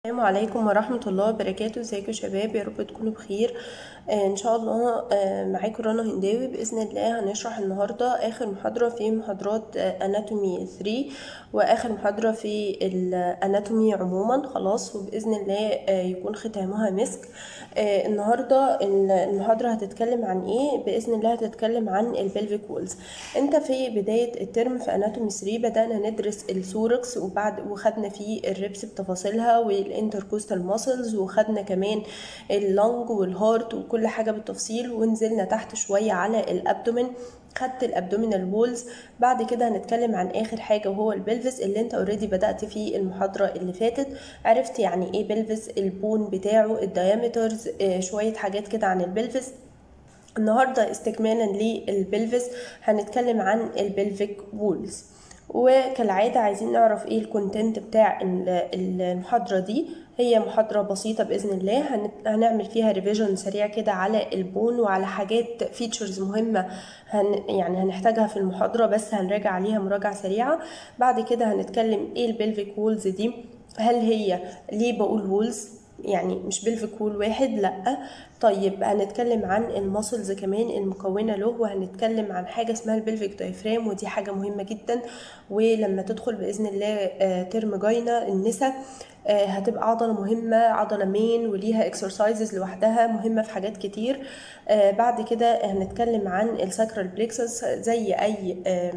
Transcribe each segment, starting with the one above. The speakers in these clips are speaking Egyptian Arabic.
السلام عليكم ورحمة الله وبركاته ازيكم يا شباب يا رب تكونوا بخير آه ان شاء الله آه معاكم رنا هنداوي باذن الله هنشرح النهارده اخر محاضره في محاضرات اناتومي 3 واخر محاضره في الاناتومي عموما خلاص وباذن الله آه يكون ختامها مسك آه النهارده المحاضره هتتكلم عن ايه باذن الله هتتكلم عن البلفيك وولز انت في بدايه الترم في اناتومي 3 بدانا ندرس السوركس وبعد وخدنا فيه الريبس بتفاصيلها والانتركوستال ماسلز وخدنا كمان اللنج والهارت وكل حاجه بالتفصيل ونزلنا تحت شويه على الابدومين خدت الابدومينال وولز بعد كده هنتكلم عن اخر حاجه وهو البلفس اللي انت اوريدي بدات فيه المحاضره اللي فاتت عرفت يعني ايه بلفس البون بتاعه الدايمترز اه شويه حاجات كده عن البلفس النهارده استكمالا للبلفس هنتكلم عن البلفيك وولز وكالعادة عايزين نعرف ايه الكونتنت بتاع المحاضرة دي هي محاضرة بسيطة بإذن الله هنعمل فيها ريفيجن سريع كده على البون وعلى حاجات فيتشرز مهمة هن يعني هنحتاجها في المحاضرة بس هنراجع عليها مراجعة سريعة بعد كده هنتكلم ايه البلفيك وولز دي هل هي ليه بقول وولز يعني مش بلفيك وول واحد لا طيب هنتكلم عن الماسلز كمان المكونه له وهنتكلم عن حاجه اسمها البلفيك دايفرام ودي حاجه مهمه جدا ولما تدخل باذن الله ترم جاينا النساء هتبقى عضله مهمه عضله مين وليها اكسرسايزز لوحدها مهمه في حاجات كتير بعد كده هنتكلم عن الساكرال بليكسس زي اي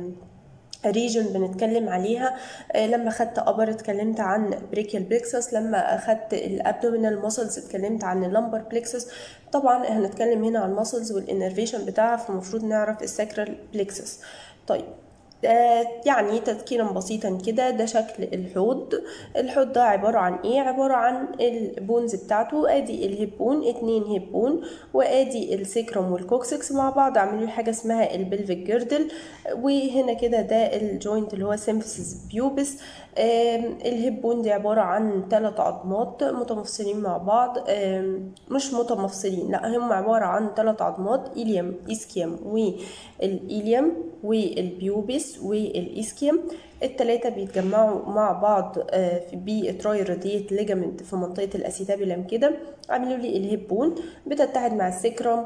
ريجن بنتكلم عليها لما خدت ابر اتكلمت عن بريكيال بليكسس لما اخدت الابدومينال ماسلز اتكلمت عن اللمبر بليكسس طبعا هنتكلم هنا عن الماسلز والانرفيشن بتاعها فالمفروض نعرف الساكرال بليكسس طيب يعني تذكيرا بسيطا كده ده شكل الحوض الحوض ده عبارة عن ايه عبارة عن البونز بتاعته ادي الهيب بون اتنين هيب بون وادي السيكرم والكوكسكس مع بعض عملوا حاجة اسمها البلفيك جيردل وهنا كده ده الجوينت اللي هو سيمفيسيس بيوبس الهيب بون دي عبارة عن ثلاث عظمات متمفصلين مع بعض مش متمفصلين لا هم عبارة عن ثلاث عظمات إليوم إسكيوم والإليوم والبيوبس والإسكيوم التلاتة بيتجمعوا مع بعض في بي تراي راديت ليجامنت في منطقة الأسيتابيلم كده عملوا لي الهيب بون بتتحد مع السكرم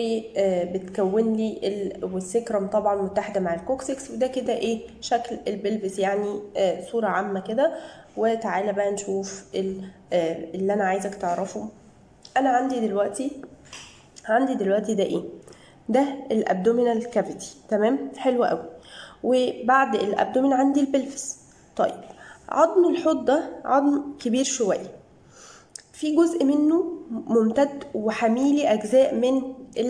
وبتكون لي ال... والسكرم طبعا متحده مع الكوكسكس وده كده ايه شكل البلفس يعني آه صوره عامه كده وتعالى بقى نشوف ال... آه اللي انا عايزك تعرفه انا عندي دلوقتي عندي دلوقتي ده ايه ده الابدومينال كافيتي تمام حلو قوي وبعد الابدومين عندي البلفس طيب عظم الحوض ده عظم كبير شويه في جزء منه ممتد وحميلي اجزاء من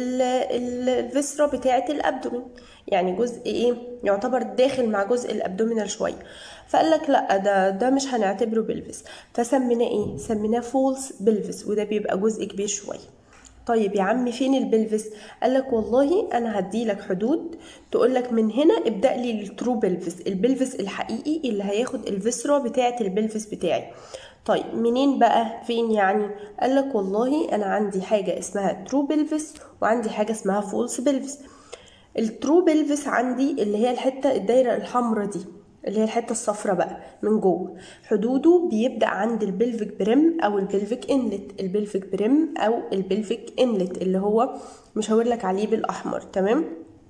الفسرة بتاعة الابدومين يعني جزء ايه يعتبر داخل مع جزء الابدومينال شويه فقال لك لا ده ده مش هنعتبره بلفس فسميناه ايه سميناه فولس بلفس وده بيبقى جزء كبير شويه طيب يا عم فين البلفس قال لك والله انا هدي لك حدود تقول لك من هنا ابدا لي الترو بلفس البلفس الحقيقي اللي هياخد الفسرة بتاعه البلفس بتاعي طيب منين بقى فين يعني قال لك والله انا عندي حاجه اسمها ترو بلفس وعندي حاجه اسمها فولس بلفس الترو بلفس عندي اللي هي الحته الدايره الحمراء دي اللي هي الحته الصفراء بقى من جوه حدوده بيبدا عند البلفيك بريم او البلفيك انلت البلفيك بريم او البلفيك انلت اللي هو مشاور لك عليه بالاحمر تمام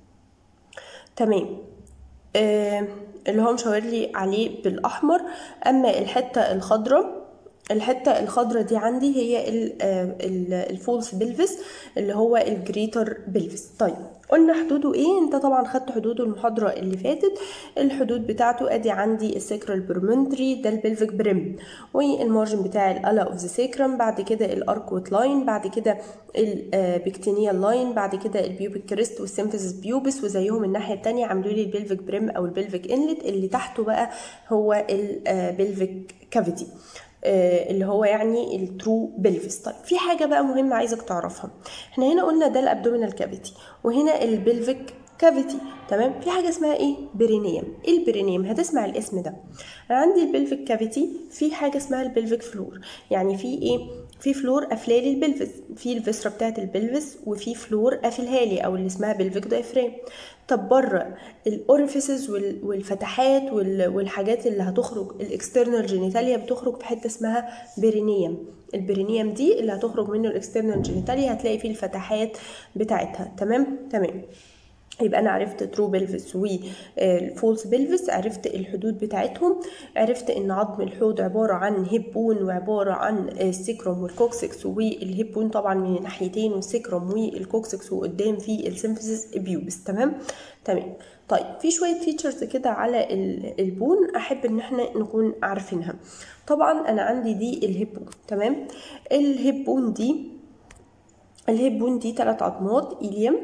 تمام آه اللي هو مشاور لي عليه بالاحمر اما الحته الخضراء الحته الخضراء دي عندي هي الفولس بلفس اللي هو الجريتر بلفس طيب قلنا حدوده ايه انت طبعا خدت حدوده المحاضره اللي فاتت الحدود بتاعته ادي عندي السكرال برمنتري ده البلفيك بريم والمارجن بتاع الالا اوف ذا سيكرم بعد كده الاركوت لاين بعد كده البكتينيال لاين بعد كده البيوبيك كريست والسيمفيسيس بيوبس وزيهم الناحيه الثانيه عملوا لي البلفيك بريم او البلفيك انلت اللي تحته بقى هو البلفيك كافيتي اللي هو يعني الترو بلفس طيب في حاجه بقى مهمه عايزك تعرفها احنا هنا قلنا ده الابدومينال كافيتي وهنا البلفيك كافيتي تمام في حاجه اسمها ايه برينيوم ايه البرينيوم هتسمع الاسم ده انا عندي البلفيك كافيتي في حاجه اسمها البلفيك فلور يعني في ايه في فلور قافله لي البلفس في الفسره بتاعه البلفس وفي فلور قافلها لي او اللي اسمها بلفيك دايفرام طب بره الاوريفيسز والفتحات والحاجات اللي هتخرج الاكسترنال جينيتاليا بتخرج في حته اسمها برينيوم البرينيوم دي اللي هتخرج منه الاكسترنال جينيتاليا هتلاقي فيه الفتحات بتاعتها تمام تمام يبقى انا عرفت ترو بلفس والفولس بلفس عرفت الحدود بتاعتهم عرفت ان عظم الحوض عباره عن هيبون وعباره عن السكروم والكوكسكس والهيبون طبعا من الناحيتين والسكروم والكوكسكس وقدام في السيمفيسيس بيوبس تمام تمام طيب في شويه فيتشرز كده على البون احب ان احنا نكون عارفينها طبعا انا عندي دي الهيبون تمام الهيبون دي الهيبون دي ثلاث عظمات إليم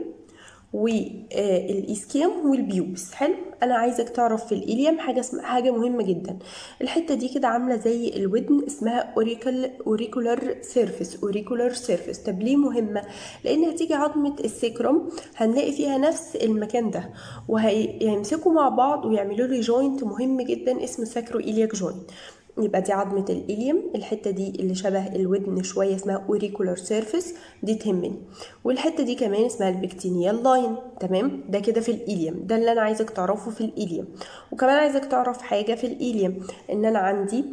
والإسكيم والبيوبس حلو انا عايزك تعرف في الإليم حاجه اسمها حاجه مهمه جدا الحته دي كده عامله زي الودن اسمها اوريكل اوريكولار سيرفيس اوريكولار سيرفيس طب ليه مهمه لان هتيجي عظمه السيكروم هنلاقي فيها نفس المكان ده وهيمسكوا مع بعض ويعملوا لي جوينت مهم جدا اسمه ساكرو إلياك جوينت يبقى دي عظمة الإليم الحتة دي اللي شبه الودن شوية اسمها اوريكولار سيرفيس دي تهمني والحتة دي كمان اسمها البكتينيال لاين تمام ده كده في الإليم ده اللي أنا عايزك تعرفه في الإليم وكمان عايزك تعرف حاجة في الإليم إن أنا عندي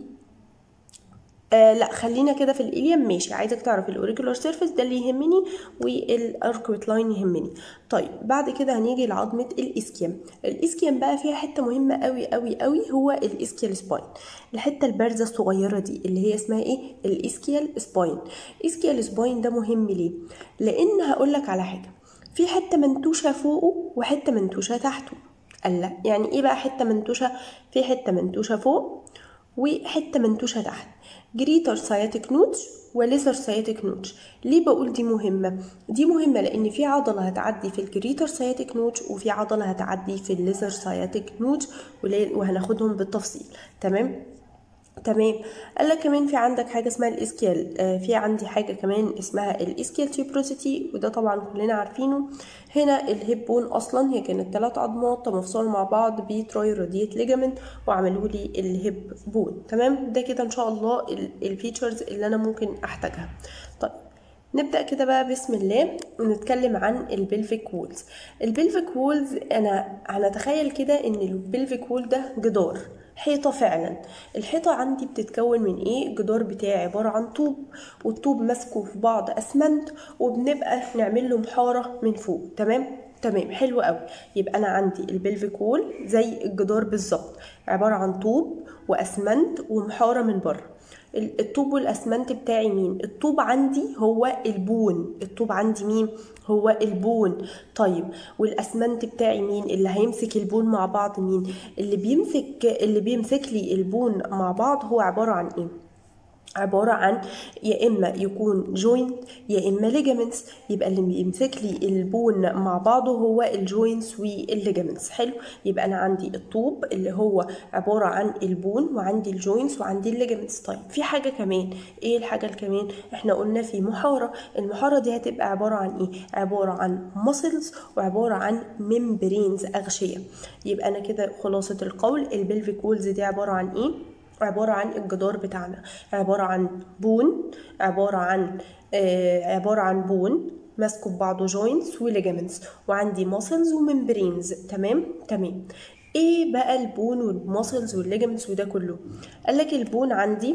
آه لا خلينا كده في الإليم ماشي عايزك تعرف الاوريكولار سيرفيس ده اللي يهمني والاركويت لاين يهمني طيب بعد كده هنيجي لعظمه الاسكيم الاسكيم بقى فيها حته مهمه قوي قوي قوي هو الاسكيال سباين الحته البارزه الصغيره دي اللي هي اسمها ايه الاسكيال سباين اسكيال سباين ده مهم ليه لان هقول لك على حاجه في حته منتوشه فوقه وحته منتوشه تحته قال لا يعني ايه بقى حته منتوشه في حته منتوشه فوق وحته منتوشه تحت جريتر ساياتيك نوتش وليزر ساياتيك نوتش ليه بقول دي مهمة؟ دي مهمة لأن في عضلة هتعدي في الجريتر ساياتيك نوتش وفي عضلة هتعدي في الليزر ساياتيك نوتش وهناخدهم بالتفصيل تمام؟ تمام قال لك كمان في عندك حاجه اسمها الاسكيال آه في عندي حاجه كمان اسمها الاسكيال تيوبروسيتي وده طبعا كلنا عارفينه هنا الهيب بون اصلا هي كانت ثلاث عظمات مفصول مع بعض بترايروديت ليجامنت وعملوا لي الهيب بون تمام ده كده ان شاء الله الفيتشرز اللي انا ممكن احتاجها طيب نبدا كده بقى بسم الله ونتكلم عن البلفيك وولز البلفيك وولز انا هنتخيل كده ان البلفيك وول ده جدار حيطة فعلا الحيطة عندي بتتكون من ايه الجدار بتاعي عبارة عن طوب والطوب ماسكه في بعض اسمنت وبنبقى نعمل له محارة من فوق تمام تمام حلو قوي يبقى انا عندي البلفيك وول زي الجدار بالظبط عبارة عن طوب واسمنت ومحارة من بره الطوب والاسمنت بتاعي مين الطوب عندي هو البون الطوب عندي مين هو البون طيب والاسمنت بتاعي مين اللي هيمسك البون مع بعض مين اللي بيمسك اللي بيمسك لي البون مع بعض هو عباره عن ايه عبارة عن يا إما يكون جوينت يا إما ليجامنتس يبقى اللي بيمسك لي البون مع بعضه هو الجوينتس والليجامنتس حلو يبقى أنا عندي الطوب اللي هو عبارة عن البون وعندي الجوينتس وعندي الليجامنتس طيب في حاجة كمان إيه الحاجة كمان إحنا قلنا في محارة المحارة دي هتبقى عبارة عن إيه عبارة عن ماسلز وعبارة عن ممبرينز أغشية يبقى أنا كده خلاصة القول البلفيك وولز دي عبارة عن إيه عبارة عن الجدار بتاعنا عبارة عن بون عبارة عن آه عبارة عن بون ماسكه ببعضه جوينتس وليجامنتس وعندي ماسلز وممبرينز تمام تمام ايه بقى البون والماسلز والليجامنتس وده كله قال لك البون عندي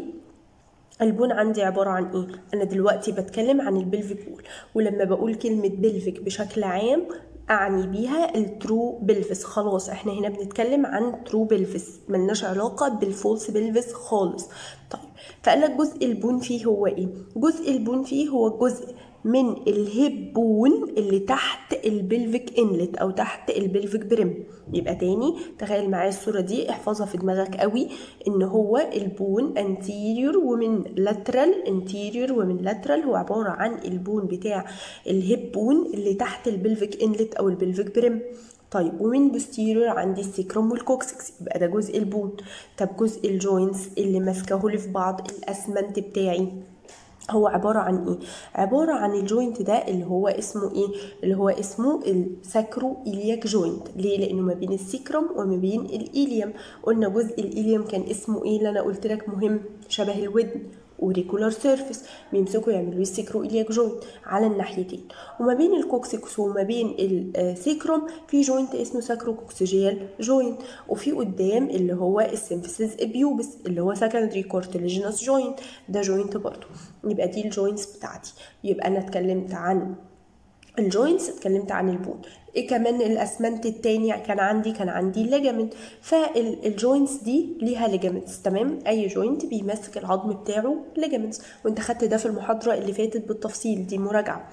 البون عندي عبارة عن ايه؟ أنا دلوقتي بتكلم عن البلفيك وول ولما بقول كلمة بلفيك بشكل عام اعني بيها الترو بلفس خلاص احنا هنا بنتكلم عن ترو بلفس ملناش علاقة بالفولس بلفس خالص طيب فقال لك جزء البون فيه هو ايه جزء البون فيه هو جزء من الهيب بون اللي تحت البلفيك انلت او تحت البلفيك بريم يبقى تاني تخيل معايا الصوره دي احفظها في دماغك قوي ان هو البون انتيريور ومن لاترال انتيريور ومن لاترال هو عباره عن البون بتاع الهيب بون اللي تحت البلفيك انلت او البلفيك بريم طيب ومن بوستيريور عندي السيكروم والكوكسكس يبقى ده جزء البون طب جزء الجوينتس اللي ماسكه لي في بعض الاسمنت بتاعي هو عبارة عن ايه؟ عبارة عن الجوينت ده اللي هو اسمه ايه؟ اللي هو اسمه الساكرو إلياك جوينت، ليه؟ لأنه ما بين السيكرم وما بين الإيليوم، قلنا جزء الإيليوم كان اسمه ايه اللي أنا قلت لك مهم؟ شبه الودن وريكولار سيرفيس بيمسكوا يعملوا السيكرو إلياك جوينت على الناحيتين وما بين الكوكسيكوس وما بين السيكروم في جوينت اسمه ساكرو كوكسيجيال جوينت وفي قدام اللي هو السيمفيسيس بيوبس اللي هو سكندري كورتيليجينوس جوينت ده جوينت برضه يبقى دي الجوينتس بتاعتي يبقى انا اتكلمت عن الجوينتس اتكلمت عن البون ايه كمان الاسمنت التاني كان عندي كان عندي الليجامنت فالجوينتس دي ليها ليجامنتس تمام اي جوينت بيمسك العظم بتاعه ليجامنتس وانت خدت ده في المحاضره اللي فاتت بالتفصيل دي مراجعه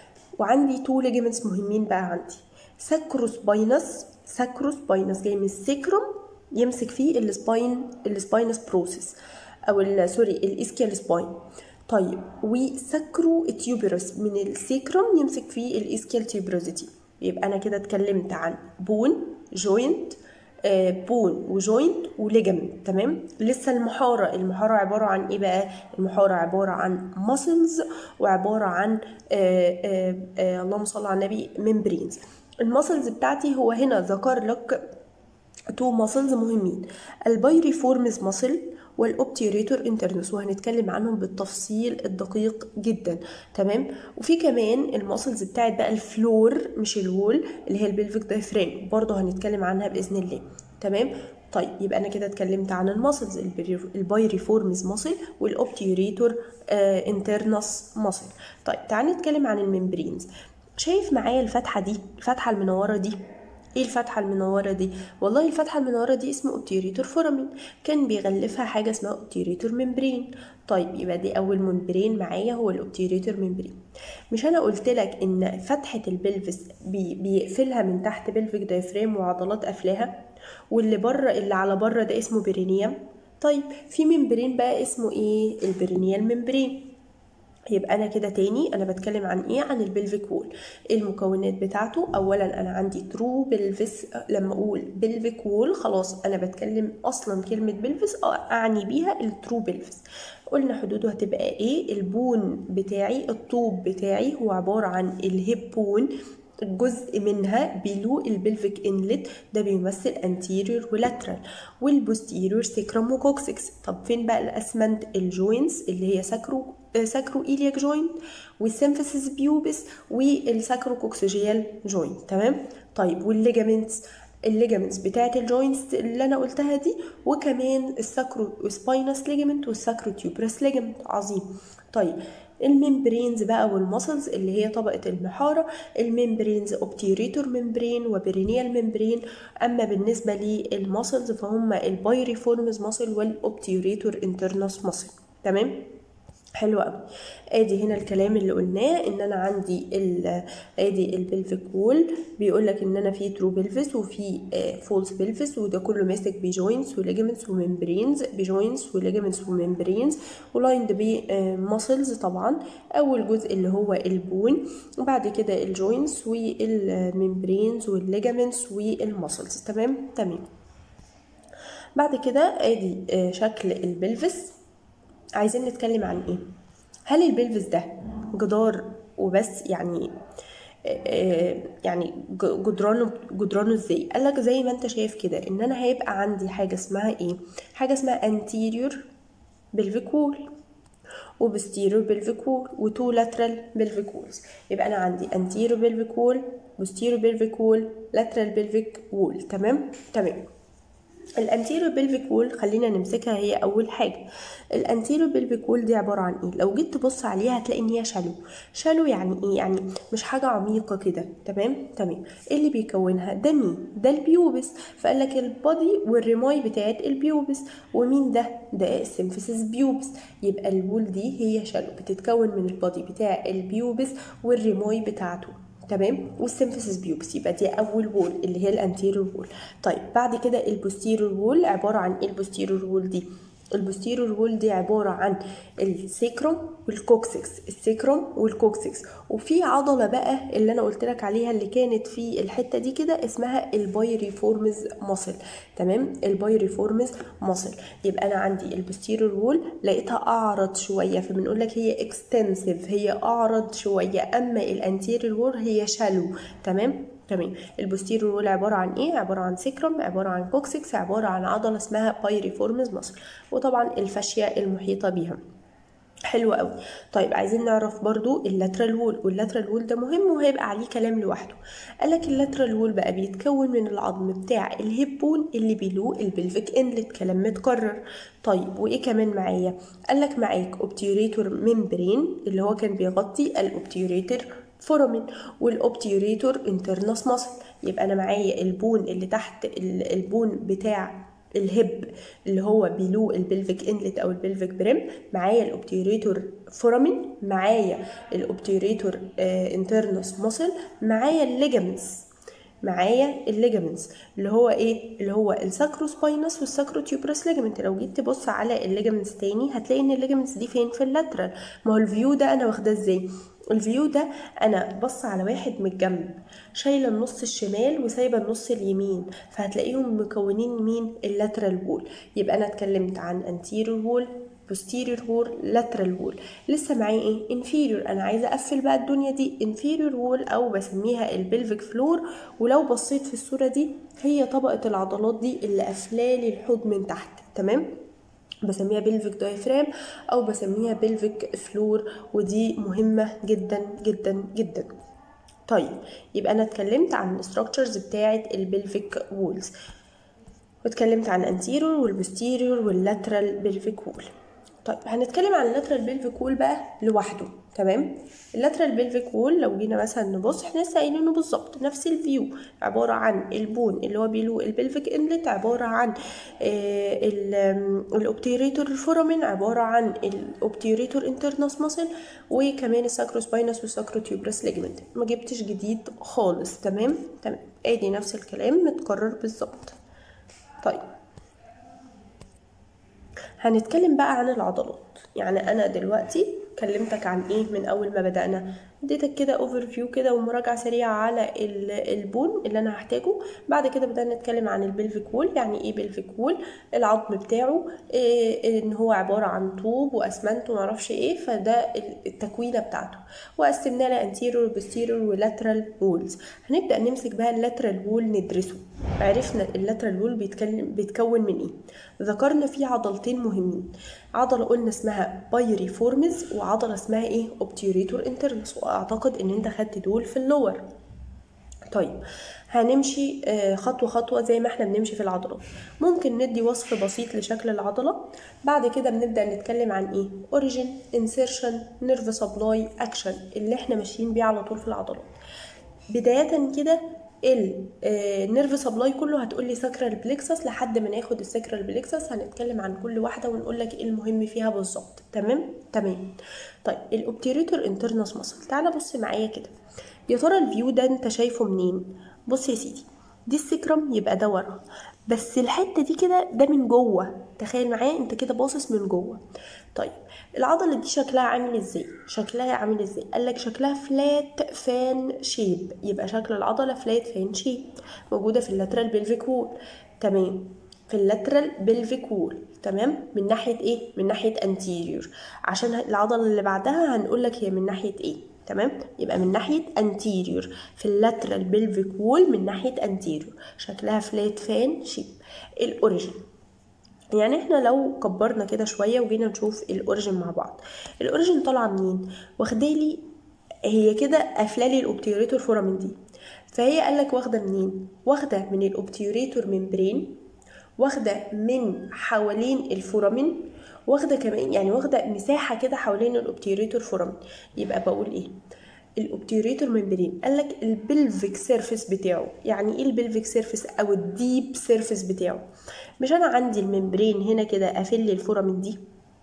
وعندي تو ليجامنتس مهمين بقى عندي ساكروس باينس ساكروس باينس جاي من السيكروم يمسك فيه السباين السباينس بروسيس او سوري الاسكيال سباين طيب وسكرو تيوبرس من السيكروم يمسك فيه الاسكيال تيوبروزيتي يبقى انا كده اتكلمت عن بون جوينت آه بون وجوينت وليجامنت تمام لسه المحاره المحاره عباره عن ايه بقى المحاره عباره عن ماسلز وعباره عن آه آه آه اللهم صل على النبي ممبرينز الماسلز بتاعتي هو هنا ذكر لك تو ماسلز مهمين البايريفورمز ماسل والاوبتيريتور انترنس وهنتكلم عنهم بالتفصيل الدقيق جدا تمام وفي كمان الماسلز بتاعت بقى الفلور مش الوول اللي هي البلفيك دايفرام برضه هنتكلم عنها باذن الله تمام طيب يبقى انا كده اتكلمت عن الماسلز البايريفورمز ماسل والاوبتيريتور آه انترنس ماسل طيب تعالى نتكلم عن الممبرينز شايف معايا الفتحه دي الفتحه المنوره دي ايه الفتحة المنورة دي؟ والله الفتحة المنورة دي اسمه اوبتيريتور فورامين كان بيغلفها حاجة اسمها اوبتيريتور ممبرين طيب يبقى دي أول ممبرين معايا هو الاوبتيريتور ممبرين مش أنا قلت لك إن فتحة البلفس بي بيقفلها من تحت بلفيك دايفرام وعضلات قافلاها واللي بره اللي على بره ده اسمه برينيوم طيب في ممبرين بقى اسمه ايه؟ البرينيال ممبرين يبقى انا كده تاني انا بتكلم عن ايه عن البلفيك وول المكونات بتاعته اولا انا عندي ترو بلفس لما اقول بلفيك وول خلاص انا بتكلم اصلا كلمه بلفس اعني بيها الترو بلفس قلنا حدوده هتبقى ايه البون بتاعي الطوب بتاعي هو عباره عن الهيب بون جزء منها بيلو البلفيك انلت ده بيمثل انتيريور ولاترال والبوستيريور سيكرم وكوكسكس طب فين بقى الاسمنت الجوينتس اللي هي ساكرو ساكرو إيلياك جوينت والسيمفيسيس بيوبس والساكرو كوكسيجيال جوينت تمام طيب والليجامنتس الليجامنتس بتاعت الجوينتس اللي انا قلتها دي وكمان الساكرو سباينس ليجامنت والساكرو تيوبرس ليجامنت عظيم طيب الممبرينز بقى والمسلز اللي هي طبقة المحارة الممبرينز اوبتيريتور ممبرين وبرينيال ممبرين اما بالنسبة للمسلز فهم البايريفورمز مسل والاوبتيريتور انترنس مسل تمام حلو قوي ادي هنا الكلام اللي قلناه ان انا عندي ادي البلفيك وول بيقول لك ان انا في ترو بلفس وفي فولس بلفس وده كله ماسك بجوينتس وليجمنتس وممبرينز بجوينتس وليجمنتس وممبرينز ولايند بمسلز طبعا اول جزء اللي هو البون وبعد كده الجوينتس والممبرينز والليجمنتس والمسلز تمام تمام بعد كده ادي شكل البلفس عايزين نتكلم عن ايه هل البلفس ده جدار وبس يعني يعني جدرانه جدرانه ازاي قال لك زي ما انت شايف كده ان انا هيبقى عندي حاجه اسمها ايه حاجه اسمها anterior pelvic wall وبستيريور pelvic wall وتو lateral pelvic walls يبقى انا عندي anterior pelvic wall posterior pelvic wall lateral pelvic wall تمام تمام الانتيريور بلفيك وول خلينا نمسكها هي اول حاجه الانتيريور بلفيك وول دي عباره عن ايه لو جيت تبص عليها هتلاقي ان هي شالو شالو يعني ايه يعني مش حاجه عميقه كده تمام تمام ايه اللي بيكونها ده مين ده البيوبس فقال لك البادي والرماي بتاعت البيوبس ومين ده ده السيمفيسيس بيوبس يبقى الوول دي هي شالو بتتكون من البادي بتاع البيوبس والرماي بتاعته تمام والسيمفيسيس بيوبس يبقى دي اول وول اللي هي الانتيريور وول طيب بعد كده البوستيريور وول عباره عن ايه البوستيريور وول دي البوستيريور وول دي عبارة عن السيكروم والكوكسكس السيكروم والكوكسكس وفي عضلة بقى اللي انا قلت لك عليها اللي كانت في الحتة دي كده اسمها البايريفورمز ماسل تمام البايريفورمز ماسل يبقى انا عندي البوستيريور وول لقيتها اعرض شوية فبنقول لك هي اكستنسيف هي اعرض شوية اما الانتيريور وول هي شالو تمام تمام البوستيريور وول عباره عن ايه عباره عن سيكرم عباره عن كوكسكس عباره عن عضله اسمها بايريفورمز مصر وطبعا الفاشيه المحيطه بيها حلو قوي طيب عايزين نعرف برضو اللاترال وول واللاترال وول ده مهم وهيبقى عليه كلام لوحده قالك اللاترال وول بقى بيتكون من العظم بتاع الهيب بون اللي بيلوه البلفيك انلت كلام متكرر طيب وايه كمان معايا قالك معاك اوبتيوريتور ممبرين اللي هو كان بيغطي الاوبتيوريتور فورامين والاوبتيوريتور انترنس ماسل يبقى انا معايا البون اللي تحت البون بتاع الهب اللي هو بيلو البلفيك انلت او البلفيك بريم معايا الاوبتيوريتور فورامين معايا الاوبتيوريتور انترنس ماسل معايا الليجامنتس معايا الليجامنتس اللي هو ايه اللي هو الساكروسباينس والساكروتيوبرس ليجامنت لو جيت تبص على الليجامنتس تاني هتلاقي ان الليجامنتس دي فين في اللاترال ما هو الفيو ده انا واخداه ازاي الفيو ده انا بص على واحد من الجنب شايله النص الشمال وسايبه النص اليمين فهتلاقيهم مكونين مين اللاترال وول يبقى انا اتكلمت عن انتيريور وول posterior wall lateral wall لسه معايا ايه inferior انا عايزه اقفل بقى الدنيا دي inferior wall او بسميها البلفيك فلور ولو بصيت في الصوره دي هي طبقه العضلات دي اللي قافلالي الحوض من تحت تمام بسميها بلفيك دايفرام او بسميها بلفيك فلور ودي مهمه جدا جدا جدا طيب يبقى انا اتكلمت عن الاستراكشرز بتاعه البلفيك وولز واتكلمت عن انتيريور والبوستيريور واللاترال بلفيك وول طيب هنتكلم عن اللاترال بلفيك وول بقى لوحده تمام اللاترال بلفيك وول لو جينا مثلا نبص احنا لسه قايلينه بالظبط نفس الفيو عباره عن البون اللي هو بيلو البلفيك انلت عباره عن الاوبتيريتور فورامين عباره عن الاوبتيريتور انترنس ماسل وكمان الساكروسباينس والساكروتيوبرس ليجمنت ما جبتش جديد خالص تمام تمام ادي نفس الكلام متكرر بالظبط طيب هنتكلم بقى عن العضلات يعني انا دلوقتي كلمتك عن ايه من اول ما بدأنا اديتك كده اوفر فيو كده ومراجعه سريعه على البون اللي انا هحتاجه بعد كده بدأنا نتكلم عن البلفيك وول يعني ايه بلفيك وول العظم بتاعه إيه ان هو عباره عن طوب واسمنت ومعرفش ايه فده التكوينه بتاعته وقسمناه لانتيريور بوستيريور ولاترال وولز هنبدا نمسك بقى اللاترال وول ندرسه عرفنا اللاترال وول بيتكلم بيتكون من ايه ذكرنا فيه عضلتين مهمين عضله قلنا اسمها بايريفورمز وعضله اسمها ايه اوبتيوريتور انترنس واعتقد ان انت خدت دول في اللور طيب هنمشي خطوة خطوة زي ما احنا بنمشي في العضلات ممكن ندي وصف بسيط لشكل العضلة بعد كده بنبدأ نتكلم عن ايه origin insertion nerve supply action اللي احنا ماشيين بيه على طول في العضلات بداية كده النيرف سبلاي كله هتقولي ساكرال بليكسس لحد ما ناخد الساكرال بليكسس هنتكلم عن كل واحده ونقول لك ايه المهم فيها بالظبط تمام تمام طيب الاوبتيريتور انترنس ماسل تعالى بص معايا كده يا ترى الفيو ده انت شايفه منين بص يا سيدي دي السكرم يبقى ده ورا بس الحته دي كده ده من جوه تخيل معايا انت كده باصص من جوه طيب العضله دي شكلها عامل ازاي شكلها عامل ازاي قال لك شكلها فلات فان شيب يبقى شكل العضله فلات فان شيب موجوده في اللاترال بلفيك وول تمام في اللاترال بلفيك وول تمام من ناحيه ايه من ناحيه انتيريور عشان العضله اللي بعدها هنقول لك هي من ناحيه ايه تمام يبقى من ناحيه انتيريور في اللاترال بلفيك وول من ناحيه انتيريور شكلها فلات فان شيب الاوريجين يعني احنا لو كبرنا كده شويه وجينا نشوف الاوريجين مع بعض الاوريجين طالعه منين واخدالي هي كده قافلالي الاوبتيوريتور فورامين دي فهي قالك واخده منين واخده من الاوبتيوريتور ممبرين واخده من حوالين الفورامين واخده كمان يعني واخده مساحه كده حوالين الاوبتيوريتور فورامين يبقى بقول ايه الاوبتيوريتور ممبرين قال لك البلفيك سيرفيس بتاعه يعني ايه البلفيك سيرفيس او الديب سيرفيس بتاعه مش انا عندي الممبرين هنا كده قافل لي الفورامين دي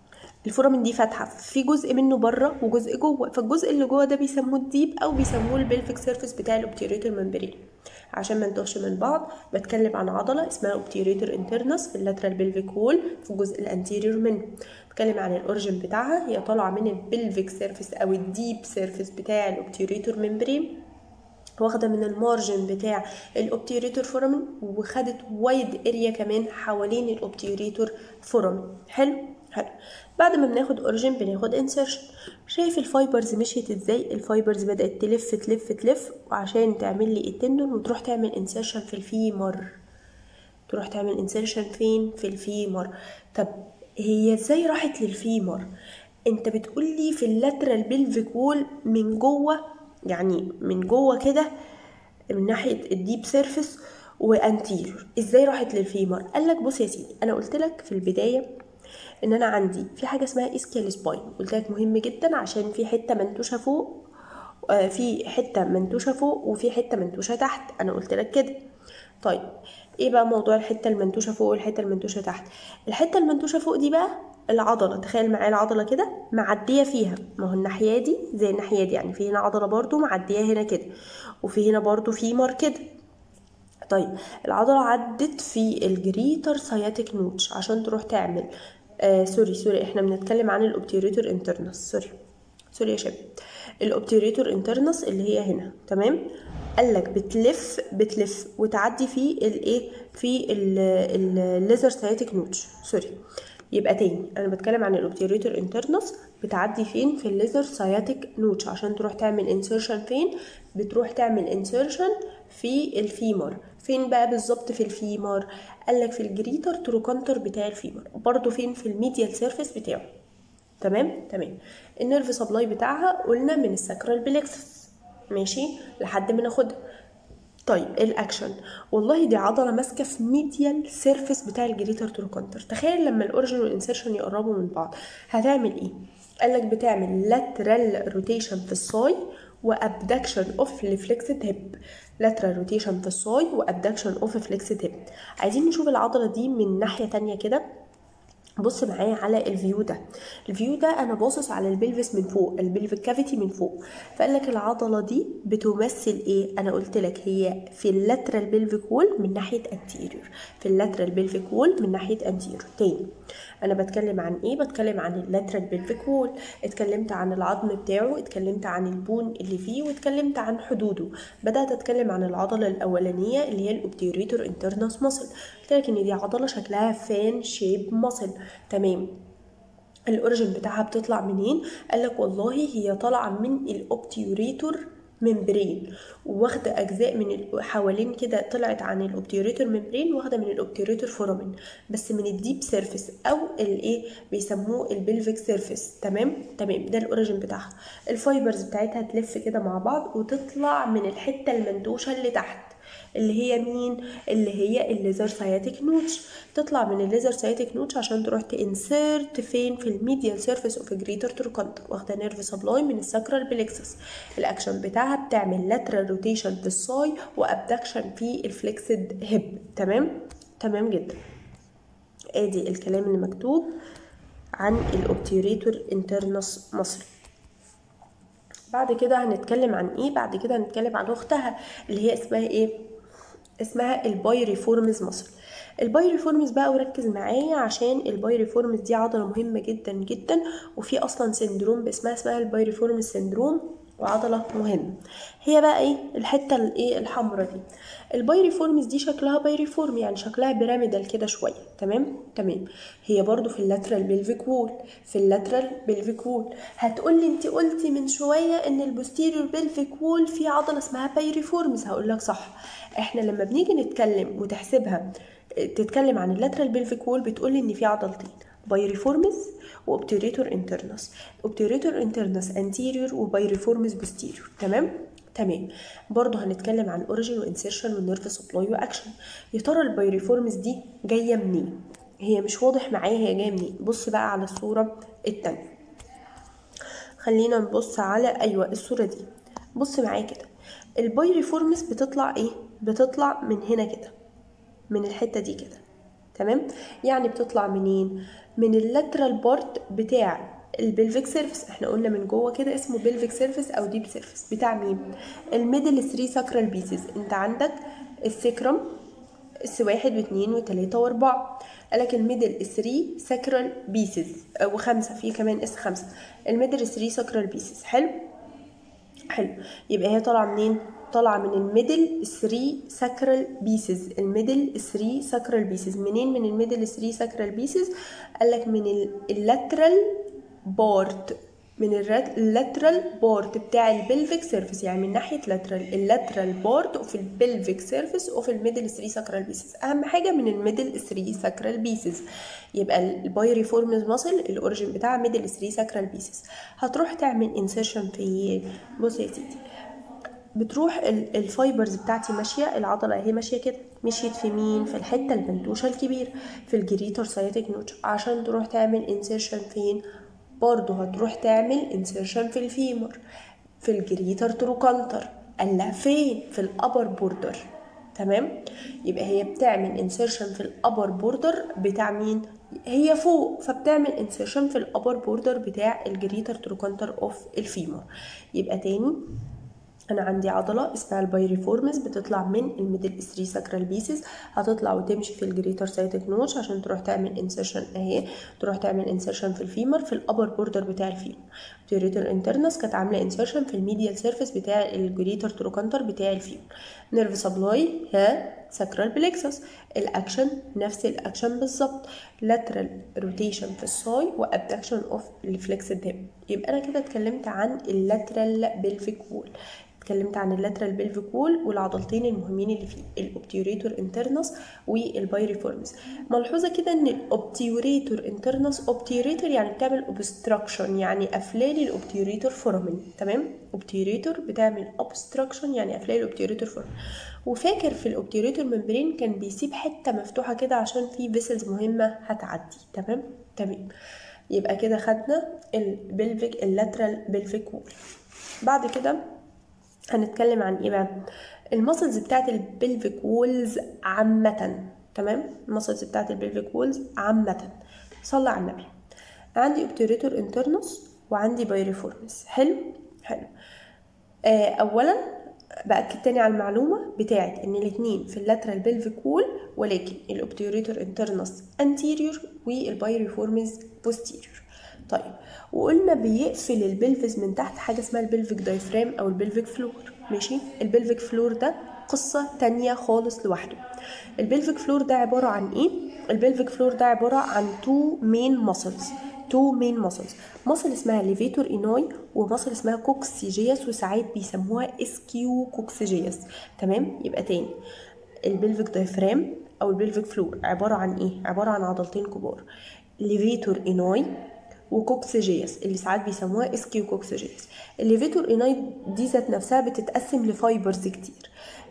الفورامين دي فاتحه في جزء منه بره وجزء جوه فالجزء اللي جوه ده بيسموه الديب او بيسموه البلفيك سيرفيس بتاع الاوبتيريتور ممبرين عشان ما نتوهش من بعض بتكلم عن عضله اسمها اوبتيريتور انترنس في اللاترال بلفيك وول في الجزء الانتيريور منه بتكلم عن الاوريجن بتاعها هي طالعه من البلفيك سيرفيس او الديب سيرفيس بتاع الاوبتيريتور ممبرين واخده من المارجن بتاع الاوبتيريتور فورامين وخدت وايد اريا كمان حوالين الاوبتيريتور فورامين حلو حلو بعد ما بناخد اوريجن بناخد انسرشن شايف الفايبرز مشيت ازاي الفايبرز بدات تلف تلف تلف وعشان تعمل لي التندون وتروح تعمل انسرشن في الفيمر تروح تعمل انسرشن فين في الفيمر طب هي ازاي راحت للفيمر انت بتقول لي في اللاترال بلفيك وول من جوه يعني من جوه كده من ناحيه الديب سيرفيس وانتيريور ازاي راحت للفيمر قال لك بص يا سيدي انا قلت لك في البدايه ان انا عندي في حاجه اسمها اسكيال سباين قلت لك مهم جدا عشان في حته منتوشه فوق آه في حته منتوشه فوق وفي حته منتوشه تحت انا قلت لك كده طيب ايه بقى موضوع الحته المنتوشه فوق والحته المنتوشه تحت الحته المنتوشه فوق دي بقى العضله تخيل معايا العضله كده معديه فيها ما هو الناحيه دي زي الناحيه دي يعني في هنا عضله برضو معديه هنا كده وفي هنا برضو فيمر كده طيب العضله عدت في الجريتر سياتيك نوتش عشان تروح تعمل آه سوري سوري احنا بنتكلم عن الاوبتيريتور انترنس سوري سوري يا شباب الاوبتيريتور انترنس اللي هي هنا تمام قال لك بتلف بتلف وتعدي في الايه في الليزر سياتيك نوتش سوري يبقى تاني انا بتكلم عن الاوبتيريتور انترنس بتعدي فين في الليزر سياتيك نوتش عشان تروح تعمل انسيرشن فين بتروح تعمل انسيرشن في الفيمر فين بقى بالظبط في الفيمر قال لك في الجريتر تروكانتر بتاع الفيمر برضو فين في الميديال سيرفيس بتاعه تمام تمام النيرف سبلاي بتاعها قلنا من الساكرال بلكسس ماشي لحد ما ناخدها طيب الاكشن والله دي عضله ماسكه في ميديال سيرفيس بتاع الجريتر تروكانتر تخيل لما الاوريجن والانسيرشن يقربوا من بعض هتعمل ايه قال لك بتعمل لاترال روتيشن في الساي وابدكشن اوف الفليكسد هيب لاترال روتيشن في الساي وابدكشن اوف فليكسد هيب عايزين نشوف العضله دي من ناحيه تانية كده بص معايا على الفيو ده الفيو ده انا باصص على البلفس من فوق البلفيك كافيتي من فوق فقال لك العضله دي بتمثل ايه انا قلت لك هي في اللاترال بلفيك وول من ناحيه انتيريور في اللاترال بلفيك وول من ناحيه انتيريور تاني انا بتكلم عن ايه بتكلم عن اللاترال بلفيك وول اتكلمت عن العظم بتاعه اتكلمت عن البون اللي فيه واتكلمت عن حدوده بدات اتكلم عن العضله الاولانيه اللي هي الاوبتيوريتور انترنس ماسل قلت لك ان دي عضله شكلها فان شيب ماسل تمام الاوريجن بتاعها بتطلع منين قال لك والله هي طالعه من الاوبتيوريتور ممبرين واخده اجزاء من حوالين كده طلعت عن الاوبتيوريتور ممبرين واخده من الاوبتيوريتور فورامين بس من الديب سيرفيس او الايه بيسموه البلفيك سيرفيس تمام تمام ده الاوريجن بتاعها الفايبرز بتاعتها تلف كده مع بعض وتطلع من الحته المنتوشه اللي تحت اللي هي مين اللي هي الليزر سياتيك نوتش تطلع من الليزر سياتيك نوتش عشان تروح تنسرت فين في الميديال سيرفيس اوف جريتر تروكانتر واخده نيرف سبلاي من الساكرال بلكسس الاكشن بتاعها بتعمل لاترال روتيشن في الساي وابدكشن في الفليكسد هيب تمام تمام جدا ادي الكلام اللي مكتوب عن الاوبتيوريتور انترنس مصري بعد كده هنتكلم عن ايه بعد كده هنتكلم عن اختها اللي هي اسمها ايه اسمها البايريفورمز مصر البايريفورمز بقى وركز معايا عشان البايريفورمز دي عضله مهمه جدا جدا وفي اصلا سندروم اسمها اسمها البايريفورمز سندروم وعضله مهمه هي بقى ايه الحته الايه الحمراء دي البايريفورمز دي شكلها بايريفورم يعني شكلها بيراميدال كده شويه تمام تمام هي برضو في اللاترال بلفيك وول في اللاترال بلفيك وول هتقولي انت قلتي من شويه ان البوستيريور بلفيك وول في عضله اسمها بايريفورمز هقول لك صح احنا لما بنيجي نتكلم وتحسبها تتكلم عن اللاترال بلفيك وول بتقولي ان في عضلتين بايريفورمز واوبتيوريتور انترنس اوبتيوريتور انترنس انتيريور وبايريفورمز بوستيريور تمام تمام برضه هنتكلم عن اوريجين وانسيرشن والنيرف سبلاي واكشن يا ترى البايريفورمز دي جايه منين هي مش واضح معايا هي جايه منين بص بقى على الصوره التانية خلينا نبص على ايوه الصوره دي بص معايا كده البايريفورمز بتطلع ايه بتطلع من هنا كده من الحته دي كده تمام يعني بتطلع منين من اللاترال بارت بتاع البلفيك سيرفيس احنا قلنا من جوه كده اسمه بلفيك سيرفيس او ديب سيرفيس بتاع مين الميدل 3 ساكرال بيسز انت عندك السكرم اس واحد واثنين وثلاثة واربعة قالك الميدل 3 ساكرال بيسز وخمسة في كمان اس خمسة الميدل 3 ساكرال بيسز حلو حلو يبقى هي طالعة منين طالعة من الميدل 3 ساكرال بيسز الميدل 3 ساكرال بيسز منين من الميدل 3 ساكرال بيسز قالك من اللاترال بارت من اللاترال بارت بتاع البلفيك سيرفيس يعني من ناحيه لاترال اللاترال بارت وفي البلفيك سيرفيس وفي الميدل 3 ساكرال بيسز اهم حاجه من الميدل 3 ساكرال بيسز يبقى البايريفورمز ماسل الاوريجين بتاعها ميدل 3 ساكرال بيسز هتروح تعمل انسيرشن في بص يا سيدي بتروح الفايبرز بتاعتي ماشيه العضله اهي ماشيه كده مشيت في مين في الحته البنتوشه الكبير في الجريتر سايتك نوتش عشان تروح تعمل انسيرشن فين برضه هتروح تعمل انسيرشن في الفيمور في الجريتر تروكانتر قال لها فين في الابر بوردر تمام يبقى هي بتعمل انسيرشن في الابر بوردر بتاع مين هي فوق فبتعمل انسيرشن في الابر بوردر بتاع الجريتر تروكانتر اوف الفيمور يبقى تاني انا عندي عضله اسمها البايريفورمز بتطلع من الميدل 3 ساكرال بيسز هتطلع وتمشي في الجريتر سايتك نوتش عشان تروح تعمل انسيرشن اهي تروح تعمل انسيرشن في الفيمر في الابر بوردر بتاع الفيمر التيوريتر انترنس كانت عامله انسيرشن في الميديال سيرفيس بتاع الجريتر تروكانتر بتاع الفيمر نيرف سبلاي ها ساكرال بليكسس الاكشن نفس الاكشن بالظبط لاترال روتيشن في الساي وابدكشن اوف الفليكسد هيب يبقى انا كده اتكلمت عن اللاترال بلفيك وول اتكلمت عن اللاترال بلفيك وول والعضلتين المهمين اللي فيه الاوبتيوريتور انترنس والبايريفورمز ملحوظه كده ان الاوبتيوريتور انترنس اوبتيوريتور يعني بتعمل اوبستراكشن يعني قفلالي الاوبتيوريتور فورامين تمام اوبتيوريتور بتعمل اوبستراكشن يعني قفلالي الاوبتيوريتور فورامين وفاكر في الاوبتيوريتور ممبرين كان بيسيب حته مفتوحه كده عشان في فيسلز مهمه هتعدي تمام تمام يبقى كده خدنا البلفيك اللاترال بلفيك وول بعد كده هنتكلم عن ايه بقى المسلز بتاعت البلفيك وولز عامة تمام المسلز بتاعت البلفيك وولز عامة صلى على النبي عندي اوبتوريتور انترنس وعندي بايريفورمس حلو حلو آه اولا باكد تاني على المعلومه بتاعت ان الاثنين في اللاترال بلفيك وول ولكن الاوبتوريتور انترنس انتيريور والبايريفورمز بوستيريور طيب وقلنا بيقفل البلفز من تحت حاجه اسمها البلفيك دايفرام او البلفيك فلور ماشي البلفيك فلور ده قصة تانية خالص لوحده البلفيك فلور ده عبارة عن ايه؟ البلفيك فلور ده عبارة عن تو مين ماسلز تو مين ماسلز ماسل اسمها ليفيتور اينوي وماسل اسمها كوكسيجياس وساعات بيسموها اسكيو كوكسيجياس تمام يبقى تاني البلفيك دايفرام او البلفيك فلور عبارة عن ايه؟ عبارة عن عضلتين كبار ليفيتور اينوي وكوكسيجياس اللي ساعات بيسموها اسكيو كوكسيجياس الليفيتور ايناي دي ذات نفسها بتتقسم لفايبرز كتير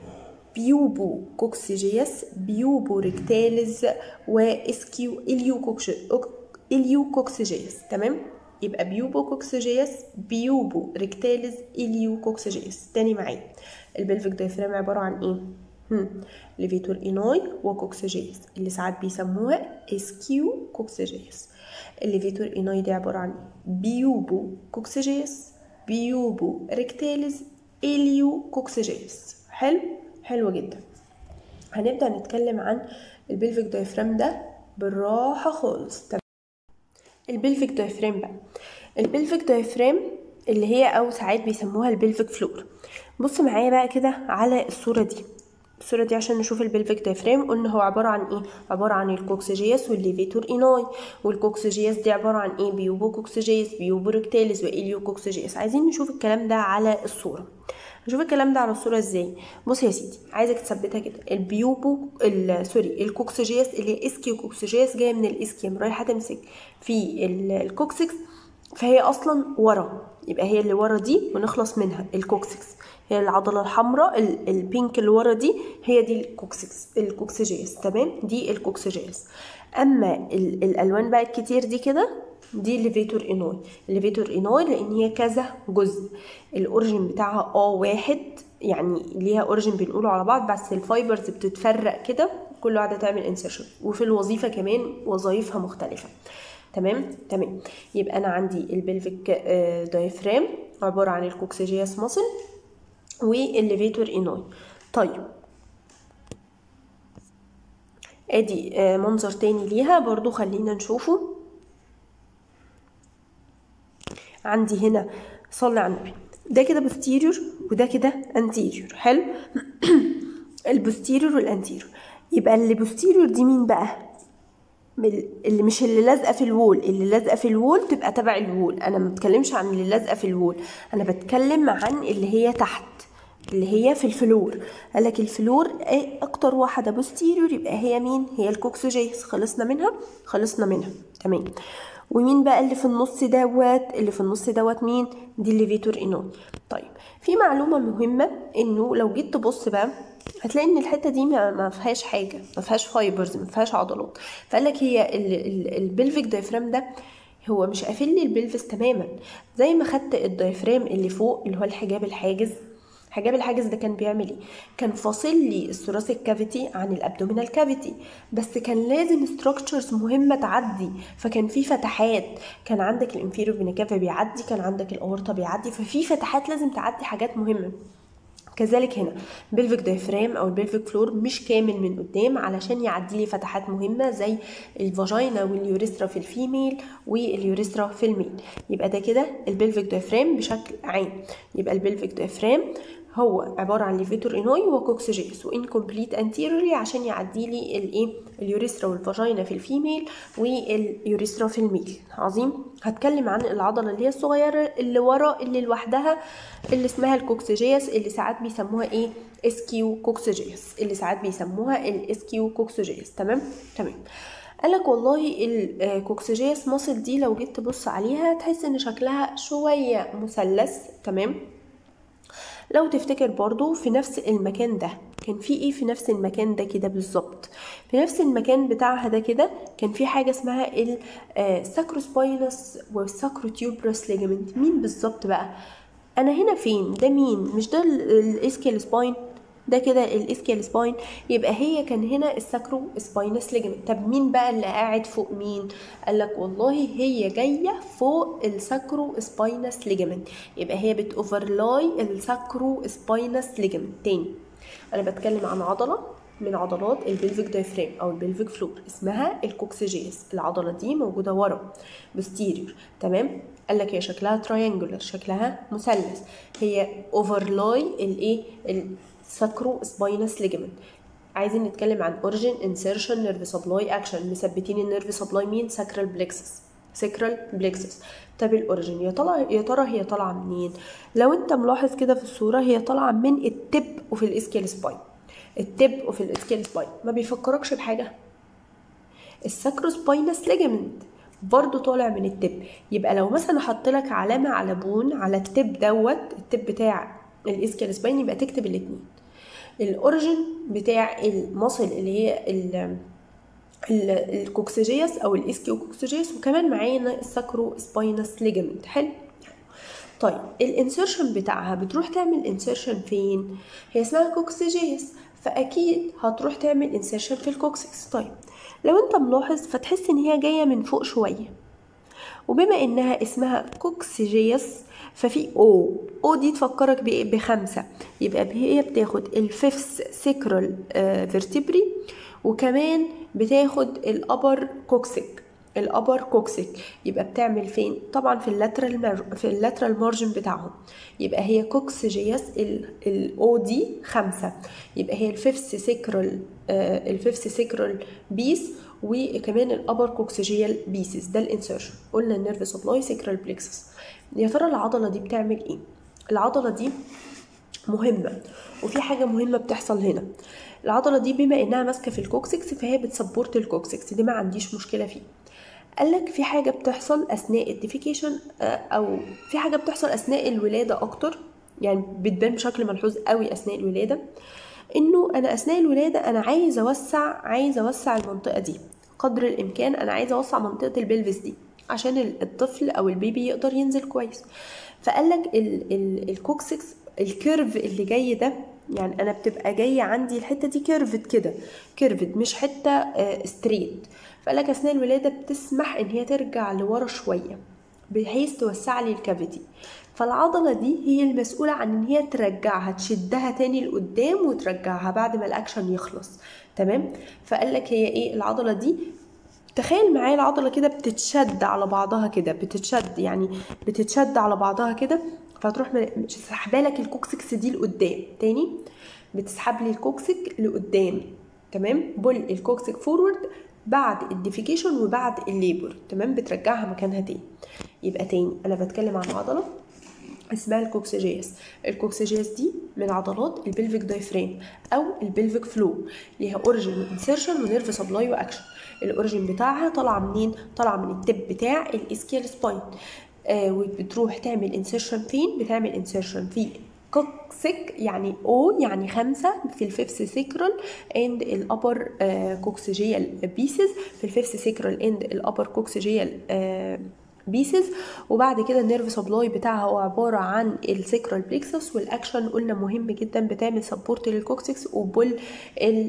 بيوبو كوكسيجياس بيوبو ريكتاليز واسكيو اليو كوكش اليو كوكسيجياس تمام يبقى بيوبو كوكسيجياس بيوبو ريكتاليز اليو كوكسيجياس تاني معايا البلفيك دايفرام عباره عن ايه هم. ليفيتور ايناي وكوكسيجياس اللي ساعات بيسموها اسكيو كوكسيجياس الليفيتور ايناي دي عبارة عن بيوبو كوكسيجيس بيوبو ريكتاليز اليو كوكسيجيس حلو حلو جدا هنبدأ نتكلم عن البلفيك دايفرام ده بالراحة خالص تمام البلفيك دايفرام بقى البلفيك دايفرام اللي هي او ساعات بيسموها البلفيك فلور بص معايا بقى كده على الصورة دي الصورة دي عشان نشوف البلفيك دايفرام قلنا هو عبارة عن ايه عبارة عن الكوكسيجياس والليفيتور ايناي والكوكسيجياس دي عبارة عن ايه بيوبو كوكسيجياس بيوبو ريكتاليس واليو كوكسيجياس عايزين نشوف الكلام ده على الصورة نشوف الكلام ده على الصورة ازاي بص يا سيدي عايزك تثبتها كده البيوبو سوري الكوكسيجياس اللي هي اسكيو كوكسيجياس جاية من الاسكيم رايحة تمسك في الكوكسكس فهي اصلا ورا يبقى هي اللي ورا دي ونخلص منها الكوكسكس هي العضله الحمراء البينك اللي ورا دي هي دي الكوكسكس الكوكسيجياس تمام دي الكوكسيجياس اما الالوان بقى الكتير دي كده دي الليفيتور اينوي الليفيتور اينوي لان هي كذا جزء الاوريجين بتاعها اه واحد يعني ليها اوريجين بنقوله على بعض بس الفايبرز بتتفرق كده كل واحده تعمل انسيرشن وفي الوظيفه كمان وظائفها مختلفه تمام تمام يبقى انا عندي البلفيك دايفرام عباره عن الكوكسيجياس ماسل والليفيتور انوي طيب ادي آه، منظر تاني ليها برضو خلينا نشوفه عندي هنا صلي على النبي ده كده بوستيريور وده كده انتيريور حلو البوستيريور والانتيريور يبقى اللي بوستيريور دي مين بقى من- اللي مش اللي لازقه في الوول اللي لازقه في الوول تبقى تبع الوول انا ما بتكلمش عن اللي لازقه في الوول انا بتكلم عن اللي هي تحت اللي هي في الفلور قالك الفلور ايه اكتر واحده بوستيريور يبقى هي مين هي الكوكسوجيس خلصنا منها خلصنا منها تمام ومين بقى اللي في النص دوت اللي في النص دوت مين دي الليفيتور انون طيب في معلومه مهمه انه لو جيت تبص بقى هتلاقي ان الحته دي ما ما فيهاش حاجه ما فيهاش فايبرز ما فيهاش عضلات فقال لك هي البلفيك دايفرام ده هو مش قافل لي البلفس تماما زي ما خدت الدايفرام اللي فوق اللي هو الحجاب الحاجز حجاب الحاجز ده كان بيعمل ايه كان فاصل لي الثوراسيك كافيتي عن الابدومينال كافيتي بس كان لازم ستراكشرز مهمه تعدي فكان في فتحات كان عندك الانفيريور فينا كافا بيعدي كان عندك الاورطه بيعدي ففي فتحات لازم تعدي حاجات مهمه كذلك هنا بلفيك دايفرام او البلفيك فلور مش كامل من قدام علشان يعدي لي فتحات مهمه زي الفاجينا واليوريسترا في الفيميل واليوريسترا في الميل يبقى ده كده البلفيك دايفرام بشكل عام يبقى البلفيك دايفرام هو عباره عن ليفيتور انوي وكوكسيجيس وانكمبليت انتيريوري عشان يعدي لي الايه اليوريسترا والفاجينا في الفيميل واليوريسترا في الميل عظيم هتكلم عن العضله اللي هي الصغيره اللي ورا اللي لوحدها اللي اسمها الكوكسيجيس اللي ساعات بيسموها ايه اسكيو كوكسيجيس اللي ساعات بيسموها الاسكيو كوكسيجيس تمام تمام قالك والله الكوكسيجيس ماسل دي لو جيت تبص عليها تحس ان شكلها شويه مثلث تمام لو تفتكر برضو في نفس المكان ده كان في ايه في نفس المكان ده كده بالظبط في نفس المكان بتاعها ده كده كان في حاجه اسمها الساكروسباينس والساكروتيوبرس ليجامنت مين بالظبط بقى انا هنا فين ده مين مش ده الاسكيال سباين ده كده الاسكيال سباين يبقى هي كان هنا الساكرو سباينس ليجمنت طب مين بقى اللي قاعد فوق مين قال لك والله هي جايه فوق الساكرو سباينس ليجمنت يبقى هي بتوفرلاي الساكرو سباينس ليجمنت تاني انا بتكلم عن عضله من عضلات البلفيك دايفرام او البلفيك فلور اسمها الكوكسيجيس العضله دي موجوده ورا بوستيريور تمام قال لك هي شكلها تراينجولار شكلها مثلث هي اوفرلاي الايه الساكرو سباينس ليجمنت عايزين نتكلم عن اوريجين انسيرشن نيرف سبلاي اكشن مثبتين النيرف سبلاي مين ساكرال بلكسس ساكرال بلكسس طب الاوريجين يا طالعه يا ترى هي طالعه منين لو انت ملاحظ كده في الصوره هي طالعه من التب وفي الاسكيال سباين التب وفي الاسكيال سباين ما بيفكركش بحاجه الساكروسباينس ليجمنت برضو طالع من التب يبقى لو مثلا احط لك علامه على بون على التب دوت التب بتاع الاسكيال سباين يبقى تكتب الاثنين الاوريجين بتاع المصل اللي هي ال الكوكسيجياس او الاسكيو كوكسيجياس وكمان معانا الساكرو سباينس ليجمنت حلو طيب الانسيرشن بتاعها بتروح تعمل انسيرشن فين هي اسمها كوكسيجياس فاكيد هتروح تعمل انسيرشن في الكوكسكس طيب لو انت ملاحظ فتحس ان هي جايه من فوق شويه وبما انها اسمها كوكسيجياس ففي او او دي تفكرك بايه بخمسه يبقى هي بتاخد الفيفث سيكرال فيرتبري وكمان بتاخد الابر كوكسيك الابر كوكسيك يبقى بتعمل فين طبعا في اللاترال مر... في اللاترال مارجن بتاعهم يبقى هي كوكسيجياس الاو دي خمسة يبقى هي الفيفث سيكرال آه الفيفث سيكرال بيس وكمان الابر كوكسيجيال بيسز ده الانسيرشن قلنا النيرف سبلاي سيكرال بلكسس يا ترى العضله دي بتعمل ايه العضله دي مهمه وفي حاجه مهمه بتحصل هنا العضله دي بما انها ماسكه في الكوكسكس فهي بتسبورت الكوكسكس دي ما عنديش مشكله فيه قال لك في حاجه بتحصل اثناء الديفيكيشن او في حاجه بتحصل اثناء الولاده اكتر يعني بتبان بشكل ملحوظ قوي اثناء الولاده انه انا اثناء الولاده انا عايز اوسع عايز اوسع المنطقه دي قدر الامكان انا عايز اوسع منطقه البلفس دي عشان الطفل او البيبي يقدر ينزل كويس فقال لك الكوكسكس الكيرف اللي جاي ده يعني انا بتبقى جايه عندي الحته دي كيرفد كده كيرفد مش حته آه ستريت فقال لك اثناء الولاده بتسمح ان هي ترجع لورا شويه بحيث توسع لي الكافيتي فالعضله دي هي المسؤوله عن ان هي ترجعها تشدها تاني لقدام وترجعها بعد ما الاكشن يخلص تمام فقال لك هي ايه العضله دي تخيل معايا العضله كده بتتشد على بعضها كده بتتشد يعني بتتشد على بعضها كده فتروح سحبه لك الكوكسكس دي لقدام تاني بتسحب لي الكوكسك لقدام تمام بول الكوكسك فورورد بعد الديفيكيشن وبعد الليبر تمام بترجعها مكانها تاني يبقى تاني انا بتكلم عن عضله اسمها الكوكسيجياس الكوكسيجياس دي من عضلات البلفيك دايفرام او البلفيك فلو ليها اوريجين وانسيرشن ونيرف سبلاي واكشن الاوريجين بتاعها طالعه منين طالعه من التب بتاع الاسكيال سباين آه وبتروح تعمل انسيرشن فين بتعمل انسيرشن في كوكسيك يعني او يعني خمسة في الفيفث سيكرال اند الابر كوكسيجيال بيسز في الفيفث سيكرال اند الابر كوكسيجيال بيسز وبعد كده النيرف سبلاي بتاعها هو عباره عن السيكرال بليكسس والاكشن قلنا مهم جدا بتعمل سبورت للكوكسكس وبول ال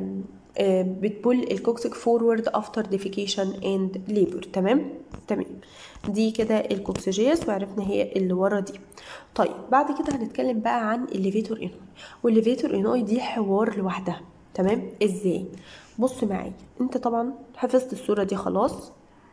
بتبول الكوكسيك فورورد افتر ديفيكيشن اند ليبر تمام تمام دي كده الكوكسيجياس وعرفنا هي اللي ورا دي طيب بعد كده هنتكلم بقى عن الليفيتور انوي والليفيتور انوي دي حوار لوحدها تمام ازاي بص معايا انت طبعا حفظت الصوره دي خلاص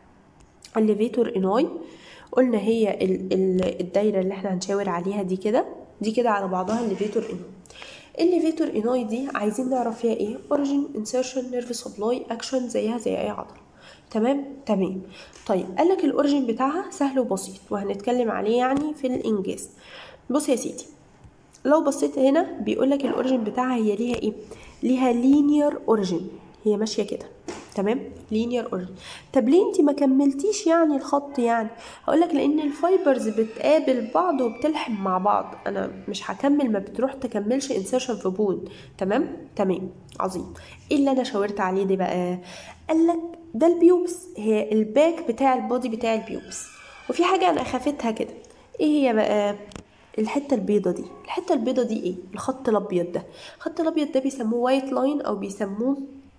الليفيتور انوي قلنا هي ال ال الدايره اللي احنا هنشاور عليها دي كده دي كده على بعضها الليفيتور انوي الليفيتور انوي دي عايزين نعرف فيها ايه اوريجين انسيرشن نيرف سبلاي اكشن زيها زي اي عضله تمام تمام طيب قال لك الاوريجين بتاعها سهل وبسيط وهنتكلم عليه يعني في الانجاز بص يا سيدي لو بصيت هنا بيقول لك الاوريجين بتاعها هي ليها ايه ليها لينير اوريجين هي ماشيه كده تمام لينير اوريجين طب ليه انت ما كملتيش يعني الخط يعني هقول لك لان الفايبرز بتقابل بعض وبتلحم مع بعض انا مش هكمل ما بتروح تكملش انسيرشن في بون تمام تمام عظيم ايه اللي انا شاورت عليه ده بقى قال لك ده البيوبس هي الباك بتاع البودي بتاع البيوبس وفي حاجه انا اخفتها كده ايه هي بقى الحته البيضه دي الحته البيضه دي ايه الخط الابيض ده الخط الابيض ده بيسموه وايت لاين او بيسموه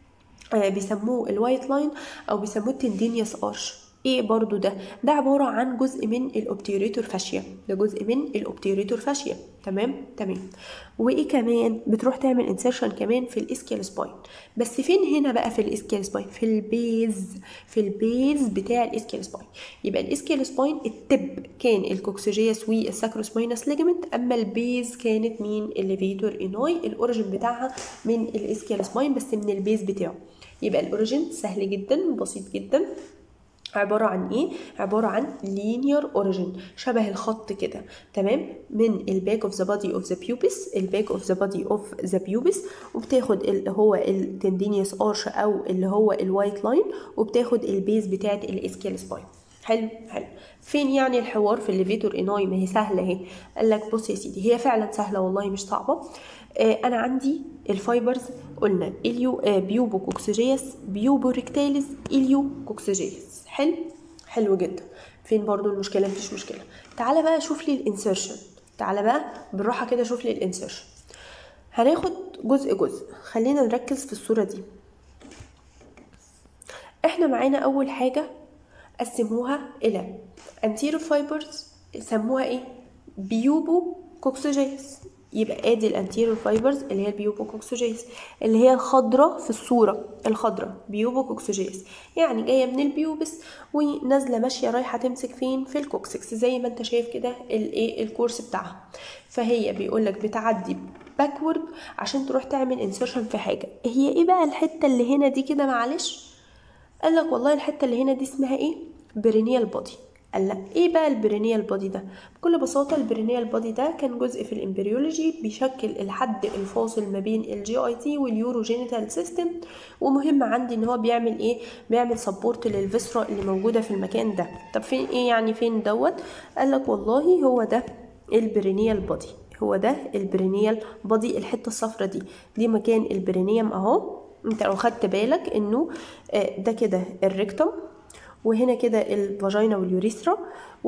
آه بيسموه الوايت لاين او بيسموه التندينيوس ارش ايه برضو ده ده عبارة عن جزء من الاوبتيوريتور فاشيا ده جزء من الاوبتيوريتور فاشيا تمام تمام وايه كمان بتروح تعمل انسيرشن كمان في الاسكيال سباين بس فين هنا بقى في الاسكيال سباين في البيز في البيز بتاع الاسكيال سباين يبقى الاسكيال سباين التب كان الكوكسيجياس والساكروسباينس ليجمنت اما البيز كانت مين الليفيتور انوي الاوريجين بتاعها من الاسكيال سباين بس من البيز بتاعه يبقى الاوريجين سهل جدا وبسيط جدا عبارة عن ايه؟ عبارة عن linear origin شبه الخط كده تمام من الباك اوف ذا بادي اوف ذا بيوبس الباك اوف ذا بادي اوف ذا بيوبس وبتاخد اللي هو التندينيوس ارش او اللي هو الوايت لاين وبتاخد البيز بتاعت الاسكيال سباين حلو حلو فين يعني الحوار في الليفيتور اناي ما هي سهله اهي قال لك بص يا سيدي هي فعلا سهله والله مش صعبه آه انا عندي الفايبرز قلنا اليو آه بيوبو كوكسيجياس بيوبو ريكتاليس اليو كوكسيجياس حلو حلو جدا فين برضو المشكله مفيش مشكله تعالى بقى شوف لي الانسيرشن تعالى بقى بالراحه كده شوف لي الانسيرشن هناخد جزء جزء خلينا نركز في الصوره دي احنا معانا اول حاجه قسموها الى anterior fibers سموها ايه بيوبو كوكسوجيس يبقى ادي الانتيريور فايبرز اللي هي البيوبوكوكسوجيس اللي هي الخضراء في الصوره الخضراء بيوبوكوكسوجيس يعني جايه من البيوبس ونازله ماشيه رايحه تمسك فين في الكوكسكس زي ما انت شايف كده الايه الكورس بتاعها فهي بيقول لك بتعدي باكورد عشان تروح تعمل انسيرشن في حاجه هي ايه بقى الحته اللي هنا دي كده معلش قال لك والله الحته اللي هنا دي اسمها ايه برينيال بودي قال لا ايه بقى البرينيال بودي ده بكل بساطه البرينيال بودي ده كان جزء في الامبريولوجي بيشكل الحد الفاصل ما بين الجي اي تي واليوروجينيتال سيستم ومهم عندي ان هو بيعمل ايه بيعمل سبورت للفيسرا اللي موجوده في المكان ده طب فين ايه يعني فين دوت قال لك والله هو ده البرينيال بودي هو ده البرينيال بودي الحته الصفرا دي دي مكان البرينيوم اهو انت لو خدت بالك انه ده كده الريكتوم وهنا كده الفاجينا واليوريثرا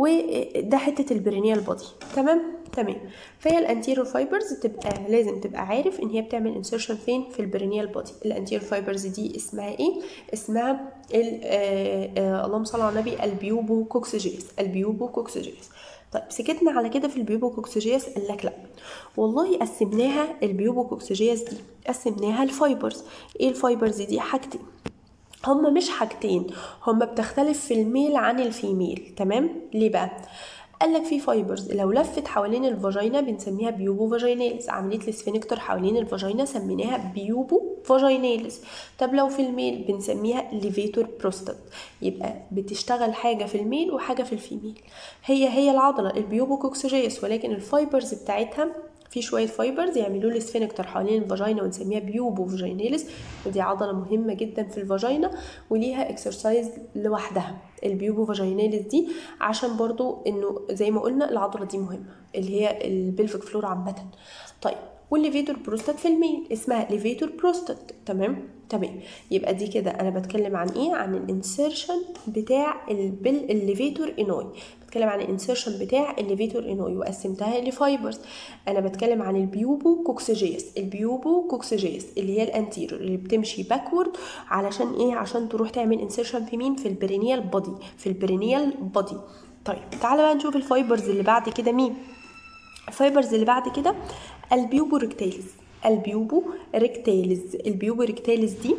وده حته البرينيال بودي تمام تمام فهي الانتيريور فايبرز تبقى لازم تبقى عارف ان هي بتعمل انسيرشن فين في البرينيال بودي الانتيريور فايبرز دي اسمها ايه اسمها ال- آه، آه، اللهم صل على النبي البيوبو كوكسيجيس البيوبو كوكسيجيس طيب سكتنا على كده في البيوبو كوكسيجيس قال لك لا والله قسمناها البيوبو كوكسيجيس دي قسمناها الفايبرز ايه الفايبرز دي حاجتين هما مش حاجتين هما بتختلف في الميل عن الفيميل تمام ليه بقى قال لك في فايبرز لو لفت حوالين الفاجينا بنسميها بيوبو فاجيناليس عمليه السفنكتر حوالين الفاجينا سميناها بيوبو فاجيناليس طب لو في الميل بنسميها ليفيتور بروستات يبقى بتشتغل حاجه في الميل وحاجه في الفيميل هي هي العضله البيوبو كوكسيجيس ولكن الفايبرز بتاعتها في شويه فايبرز يعملوا لي سفنكتر حوالين الفاجينا ونسميها بيوبو فاجيناليس ودي عضله مهمه جدا في الفاجينا وليها اكسرسايز لوحدها البيوبو فاجيناليس دي عشان برضو انه زي ما قلنا العضله دي مهمه اللي هي البلفيك فلور عامه طيب والليفيتور بروستات في الميل اسمها ليفيتور بروستات تمام تمام يبقى دي كده انا بتكلم عن ايه عن الانسيرشن بتاع البل الليفيتور انوي بتكلم عن الانسيرشن بتاع الليفيتور انوي وقسمتها لفايبرز انا بتكلم عن البيوبو كوكسيجيس البيوبو كوكسيجيس اللي هي الانتيرور اللي بتمشي باكورد علشان ايه عشان تروح تعمل انسيرشن في مين في البرينيال بودي في البرينيال بودي طيب تعالى بقى نشوف الفايبرز اللي بعد كده مين الفايبرز اللي بعد كده البيوبو ريكتاليز البيوبو ريكتاليز البيوبو ريكتاليز دي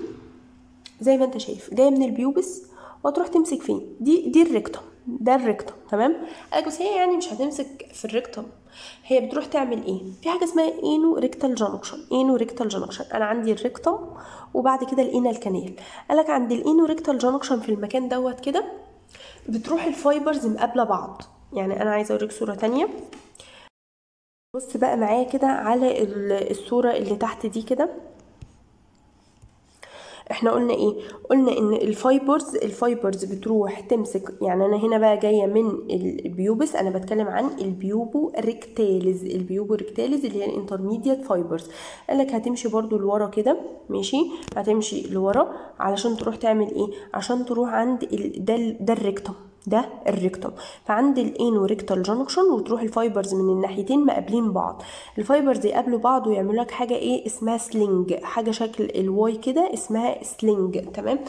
زي ما انت شايف جايه من البيوبس وتروح تمسك فين دي دي الريكتوم ده الريكتوم تمام قالك بس هي يعني مش هتمسك في الريكتوم هي بتروح تعمل ايه في حاجه اسمها اينو ريكتال جانكشن اينو ريكتال جانكشن انا عندي الريكتوم وبعد كده الانال كانال قالك عند الاينو ريكتال جانكشن في المكان دوت كده بتروح الفايبرز مقابله بعض يعني انا عايزه اوريك صوره تانية بص بقى معايا كده على ال- الصورة اللي تحت دي كده احنا قلنا ايه قلنا ان الفايبرز الفايبرز بتروح تمسك يعني انا هنا بقى جايه من البيوبس انا بتكلم عن البيوبو ريكتاليز البيوبو ريكتاليز اللي هي الانترميديت فايبرز قال لك هتمشي برضو لورا كده ماشي هتمشي لورا علشان تروح تعمل ايه عشان تروح عند ال... ده ال- ده الريكتوم ده الريكتوم فعند الانو ريكتال جانكشن وتروح الفايبرز من الناحيتين مقابلين بعض الفايبرز يقابلوا بعض ويعملوا لك حاجه ايه اسمها سلينج حاجه شكل الواي كده اسمها سلينج تمام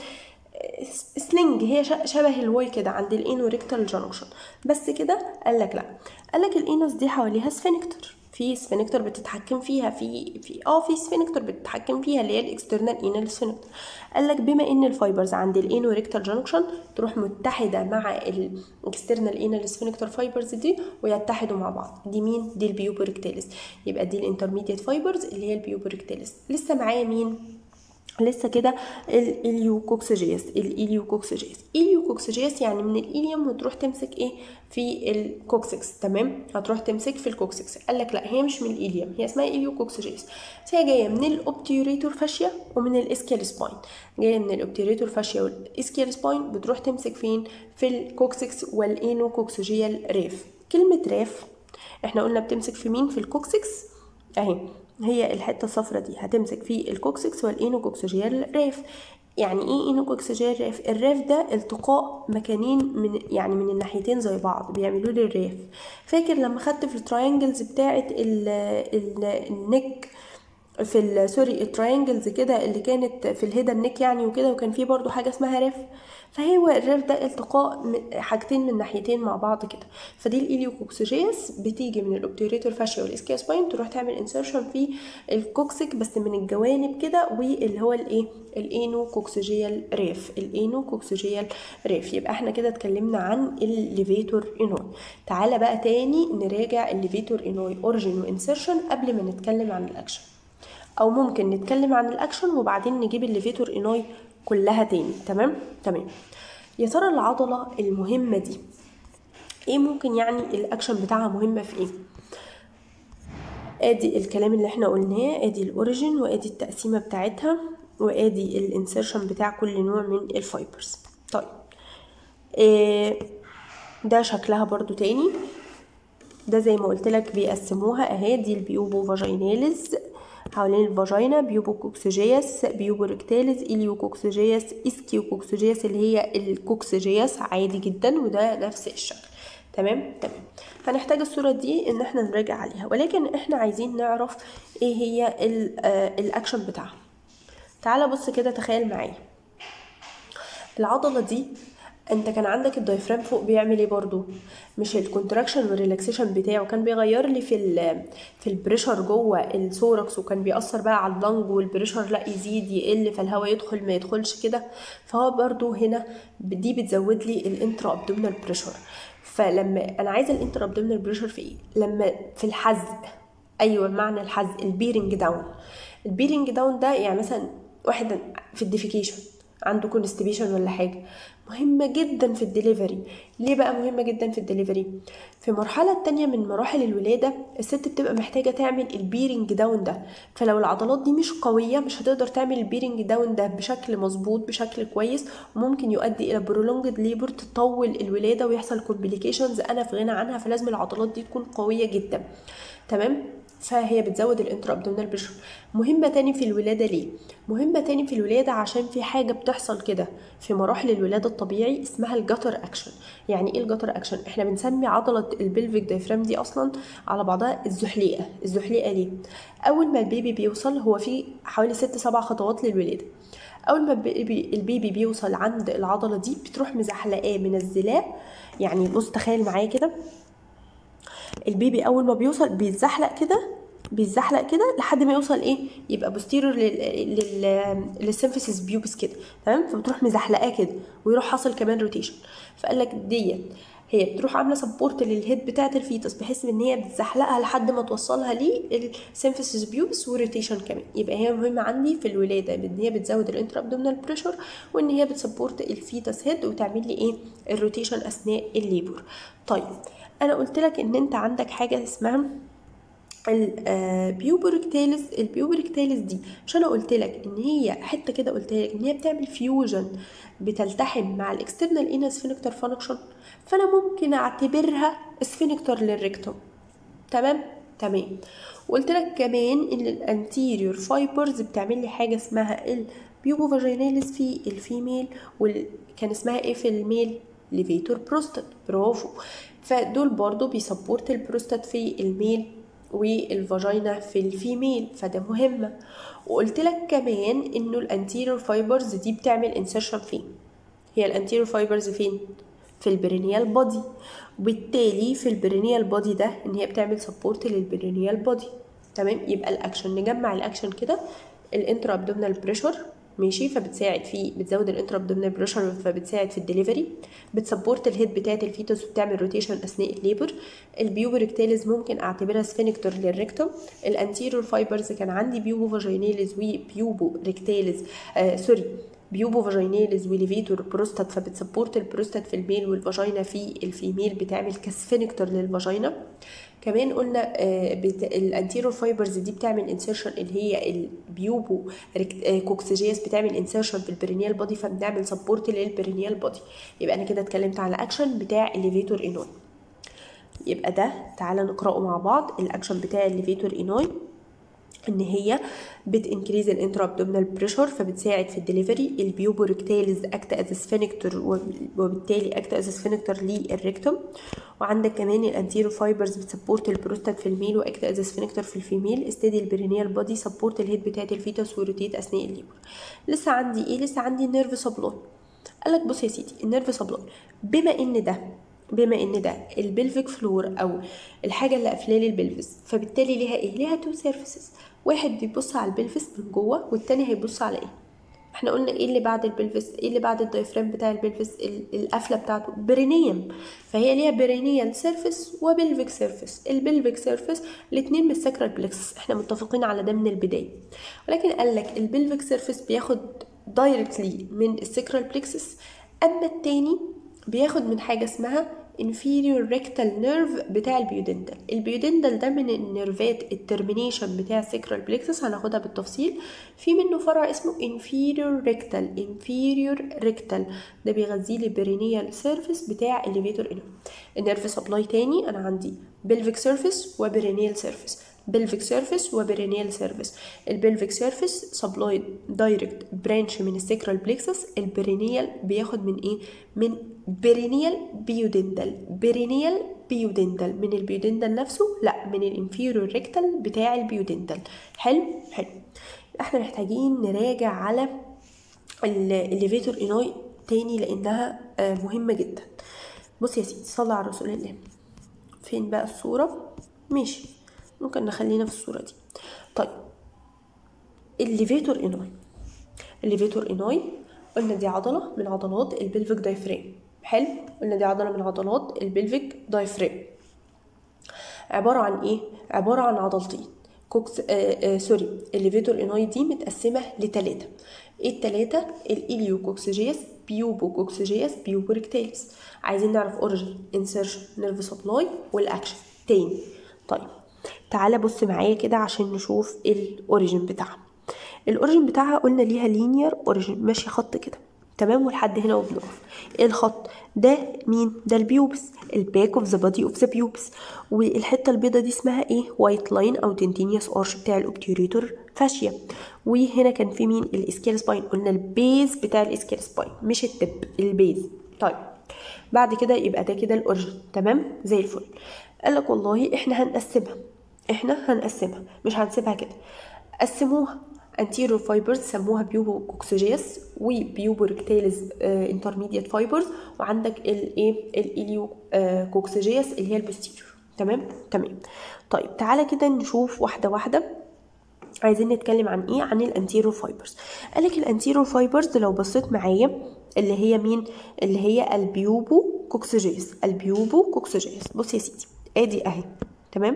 سلينج هي ش- شبه الواي كده عند الانو ريكتال جانكشن بس كده قال لك لا قال لك الانوس دي حواليها سفنكتر في سفنكتر بتتحكم فيها في في اه في سفنكتر بتتحكم فيها اللي هي الاكسترنال انال سفنكتر قال لك بما ان الفايبرز عند الانو ريكتال جانكشن تروح متحده مع الاكسترنال انال سفنكتر فايبرز دي ويتحدوا مع بعض دي مين دي البيوبوريكتاليس يبقى دي الانترميديت فايبرز اللي هي البيوبوريكتاليس لسه معايا مين لسه كده الإليوكوكسجيس الإليوكوكسجيس إليوكوكسجيس يعني من الإليوم وتروح تمسك إيه في الكوكسكس تمام هتروح تمسك في الكوكسكس قال لك لا هي مش من الإليوم هي اسمها إليوكوكسجيس بس هي جاية من الأوبتيوريتور فاشيا ومن الإسكيال سباين جاية من الأوبتيوريتور فاشيا والإسكيال سباين بتروح تمسك فين في الكوكسكس والإينوكوكسجيال ريف كلمة ريف احنا قلنا بتمسك في مين في الكوكسكس اهي هي الحته الصفرا دي هتمسك في الكوكسكس والانوكوكسجيال ريف يعني ايه انوكوكسجيال ريف الريف ده التقاء مكانين من يعني من الناحيتين زي بعض بيعملوا لي الريف فاكر لما خدت في التراينجلز بتاعه ال ال النك في ال- سوري التراينجلز كده اللي كانت في الهيدا النك يعني وكده وكان في برضو حاجه اسمها ريف فهو الريف ده التقاء م- حاجتين من ناحيتين مع بعض كده فدي الإليوكوكسجيس بتيجي من الأوبتيوريتور فاشيا والإسكياسباين تروح تعمل انسيرشن في الكوكسيك بس من الجوانب كده واللي هو الايه الانوكوكسجيال ريف الانوكوكسجيال ريف يبقى احنا كده اتكلمنا عن الليفيتور انوي تعالى بقى تاني نراجع الليفيتور انوي اوريجين وانسيرشن قبل ما نتكلم عن الاكشن او ممكن نتكلم عن الاكشن وبعدين نجيب الليفيتور انوي كلها تاني تمام تمام يا ترى العضله المهمه دي ايه ممكن يعني الاكشن بتاعها مهمه في ايه ادي الكلام اللي احنا قلناه ادي الاوريجين وادي التقسيمه بتاعتها وادي الانسيرشن بتاع كل نوع من الفايبرز طيب إيه ده شكلها برضو تاني ده زي ما قلت لك بيقسموها اهي دي البيوبو فاجيناليز حوالين الفاجينا بيوبوكوكسيجياس بيوبوركتاليز إليوكوكسيجياس إسكيوكوكسيجياس اللي هي الكوكسيجياس عادي جدا وده نفس الشكل تمام تمام هنحتاج الصورة دي ان احنا نراجع عليها ولكن احنا عايزين نعرف ايه هي الاكشن بتاعها تعالى بص كده تخيل معايا العضلة دي انت كان عندك الدايفرام فوق بيعمل ايه برضو مش الكونتراكشن والريلاكسيشن بتاعه كان بيغير لي في ال في البريشر جوه الثوركس وكان بيأثر بقى على اللنج والبريشر لا يزيد يقل فالهواء يدخل ما يدخلش كده فهو برضو هنا دي بتزود لي الانترا ابدومينال بريشر فلما انا عايزه الانتر ابدومينال بريشر في ايه لما في الحزق ايوه معنى الحزق البيرنج داون البيرنج داون ده يعني مثلا واحد في الديفيكيشن عنده كونستيبيشن ولا حاجه مهمه جدا في الدليفري ليه بقى مهمه جدا في الدليفري في المرحله التانية من مراحل الولاده الست بتبقى محتاجه تعمل البيرنج داون ده فلو العضلات دي مش قويه مش هتقدر تعمل البيرنج داون ده بشكل مظبوط بشكل كويس وممكن يؤدي الى برولونجد ليبر تطول الولاده ويحصل كومبليكيشنز انا في غنى عنها فلازم العضلات دي تكون قويه جدا تمام فهي بتزود الانترا ابدومينال بريشر مهمه تاني في الولاده ليه مهمه تاني في الولاده عشان في حاجه بتحصل كده في مراحل الولاده الطبيعي اسمها الجتر اكشن يعني ايه الجتر اكشن احنا بنسمي عضله البلفيك دايفرام دي اصلا على بعضها الزحليقه الزحليقه ليه اول ما البيبي بيوصل هو في حوالي ست سبع خطوات للولاده اول ما البيبي, البيبي بيوصل عند العضله دي بتروح مزحلقاه منزلاه يعني بص تخيل معايا كده البيبي اول ما بيوصل بيتزحلق كده بيتزحلق كده لحد ما يوصل ايه يبقى بوستيرور لل للسيمفيسيس بيوبس كده تمام فبتروح مزحلقاه كده ويروح حاصل كمان روتيشن فقال لك ديت هي بتروح عامله سبورت للهيد بتاعه الفيتس بحيث ان هي بتزحلقها لحد ما توصلها للسيمفيسيس بيوبس وروتيشن كمان يبقى هي مهمه عندي في الولاده ان هي بتزود الانترا ابدومينال بريشر وان هي بتسبورت الفيتس هيد وتعمل لي ايه الروتيشن اثناء الليبر طيب انا قلت لك ان انت عندك حاجه اسمها البيوبركتاليس البيوبركتاليس دي مش انا قلت لك ان هي حته كده قلت لك ان هي بتعمل فيوجن بتلتحم مع الاكسترنال اينا سفينكتر فانكشن فانا ممكن اعتبرها سفينكتر للريكتوم تمام تمام وقلت لك كمان ان الانتيريور فايبرز بتعمل لي حاجه اسمها البيوبوفاجيناليس في الفيميل وكان اسمها ايه في الميل ليفيتور بروستات برافو فدول برضو بيسبورت البروستات في الميل والفاجينا في الفيميل فده مهمة وقلت لك كمان انه الانتيريور فايبرز دي بتعمل انسيرشن فين هي الانتيريور فايبرز فين في البرينيال بودي وبالتالي في البرينيال بودي ده ان هي بتعمل سبورت للبرينيال بودي تمام يبقى الاكشن نجمع الاكشن كده الانترا ابدومينال بريشر ماشي فبتساعد في بتزود الانترا ابدومينال بريشر فبتساعد في الدليفري بتسبورت الهيد بتاعه الفيتوس وبتعمل روتيشن اثناء الليبر البيوبركتاليز ممكن اعتبرها سفينكتور للريكتوم الانتيريور فايبرز كان عندي بيوبو فاجيناليز وبيوبو ريكتاليز آه سوري بيوبو فاجيناليز وليفيتور بروستات فبتسبورت البروستات في الميل والفاجينا في الفيميل بتعمل كسفينكتور للفاجينا كمان قلنا بت... الانتيرور فايبرز دي بتعمل انسيرشن اللي هي البيوبو كوكسيجياس بتعمل انسيرشن في البرينيال بودي فبنعمل سبورت للبرينيال بودي يبقى انا كده اتكلمت على اكشن بتاع الليفيتور انوي يبقى ده تعالى نقراه مع بعض الاكشن بتاع الليفيتور انوي ان هي بتنكريز الانترا ابدومينال بريشر فبتساعد في الدليفري البيوبوركتاليز اكت از سفينكتور وبالتالي اكت از سفينكتور للريكتوم وعندك كمان الانتيرو فايبرز بتسبورت البروستات في الميل واكت از سفينكتور في الفيميل استدي البرينيال بودي سبورت الهيد بتاعت الفيتوس وروتيت اثناء الليبر لسه عندي ايه لسه عندي نيرف سبلون قال لك بص يا سيدي النيرف سبلون بما ان ده بما ان ده البلفيك فلور او الحاجه اللي قافله لي البلفس فبالتالي ليها ايه ليها تو سيرفيسز واحد بيبص على البلفس من جوه والتاني هيبص على ايه احنا قلنا ايه اللي بعد البلفس ايه اللي بعد الدايفرام بتاع البلفس القفله بتاعته برينيوم فهي ليها برينيال سيرفيس وبلفيك سيرفيس البلفيك سيرفيس الاثنين من الساكرال بلكسس احنا متفقين على ده من البدايه ولكن قال لك البلفيك سيرفيس بياخد دايركتلي من الساكرال بلكسس اما التاني بياخد من حاجه اسمها inferior rectal nerve بتاع البيودنتال البيودنتال ده من النيرفات الترمينيشن بتاع السكرال بلكسس هناخدها بالتفصيل في منه فرع اسمه inferior rectal inferior rectal ده بيغذي لي برينيال سيرفيس بتاع الليفيتور انو النيرف سبلاي تاني انا عندي pelvic surface وبرينيال سيرفيس بلفيك سيرفيس وبرينيال سيرفيس البلفيك سيرفيس سبلاي دايركت برانش من السكرال بليكسس البرينيال بياخد من ايه من برينيال بيودندل برينيال بيودندل من البيودندل نفسه لا من الانفيريور ريكتال بتاع البيودندل حلو حلو احنا محتاجين نراجع على الليفيتور اناي تاني لانها مهمه جدا بص يا سيدي صلى على رسول الله فين بقى الصوره ماشي ممكن نخلينا في الصوره دي طيب الليفيتور اناي الليفيتور اناي قلنا دي عضله من عضلات البلفيك دايفرام حلو قلنا دي عضله من عضلات البلفيك دايفرام عباره عن ايه عباره عن عضلتين كوكس آه آه سوري الليفيتور اناي دي متقسمه لتلاتة ايه التلاتة الاليوكوكسجياس بيوبوكوكسجياس بيوبوريكتاليس عايزين نعرف اوريجين انسيرشن نيرف سبلاي والاكشن تاني طيب تعالى بص معايا كده عشان نشوف الاوريجين بتاعها الاوريجين بتاعها قلنا ليها لينير اوريجين ماشي خط كده تمام ولحد هنا وبنقف ايه الخط ده مين ده البيوبس الباك اوف ذا بادي اوف ذا بيوبس والحته البيضه دي اسمها ايه وايت لاين او تنتينيوس ارش بتاع الاوبتيوريتور فاشيا وهنا كان في مين الاسكيال سباين قلنا البيز بتاع الاسكيال سباين مش التب البيز طيب بعد كده يبقى ده كده الاوريجين تمام زي الفل قال لك والله احنا هنقسمها احنا هنقسمها مش هنسيبها كده قسموها anterior fibers سموها بيوبوكوكسجياس وبيوبوركتاليز انترميديت فايبرز وعندك الايه الاليو كوكسجياس اللي هي البوستيريور تمام تمام طيب تعالى كده نشوف واحده واحده عايزين نتكلم عن ايه عن الانتيرو فايبرز قالك الانتيرو فايبرز لو بصيت معايا اللي هي مين اللي هي البيوبو كوكسجياس البيوبو كوكسجياس بص يا سيدي ادي اهي تمام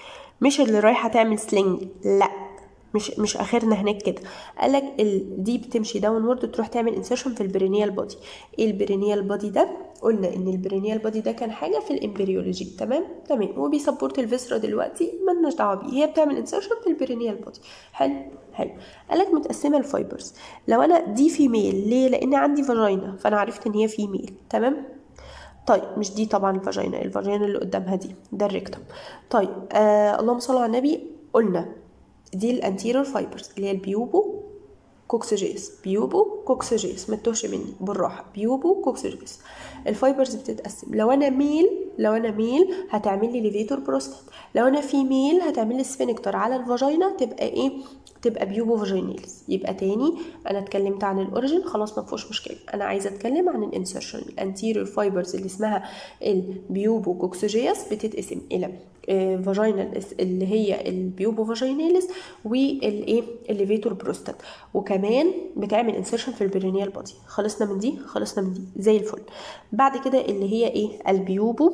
مش اللي رايحه تعمل سلينج لا مش مش اخرنا هناك كده قالك ال... دي بتمشي داون وورد تروح تعمل انسيرشن في البرينيال بودي ايه البرينيال بودي ده قلنا ان البرينيال بودي ده كان حاجه في الامبريولوجي تمام تمام وبيسبورت الفيسرا دلوقتي مالناش دعوه بيه هي بتعمل انسيرشن في البرينيال بودي حلو حلو قالك متقسمه الفايبرز لو انا دي فيميل ليه لان عندي فاجينا فانا عرفت ان هي فيميل تمام طيب مش دي طبعا الفاجينا الفاجينا اللي قدامها دي ده الريكتوم طيب آه اللهم صل على النبي قلنا دي الانتيريور فايبرز اللي هي البيوبو كوكسجيس بيوبو كوكسجيس ما تتوهش مني بالراحه بيوبو كوكسجيس الفايبرز بتتقسم لو انا ميل لو انا ميل هتعمل لي ليفيتور بروستات لو انا فيميل هتعمل لي سفينكتر على الفاجينا تبقى ايه تبقى بيوبو فاجينيلز يبقى تاني انا اتكلمت عن الاوريجين خلاص ما فيهوش مشكله انا عايزه اتكلم عن الانسرشن الانتيريور فايبرز اللي اسمها البيوبو كوكسجياس بتتقسم الى فاجينال اللي هي البيوبو فاجيناليس والايه الليفيتور بروستات وكمان بتعمل انسرشن في البرينيال بودي خلصنا من دي خلصنا من دي زي الفل بعد كده اللي هي ايه البيوبو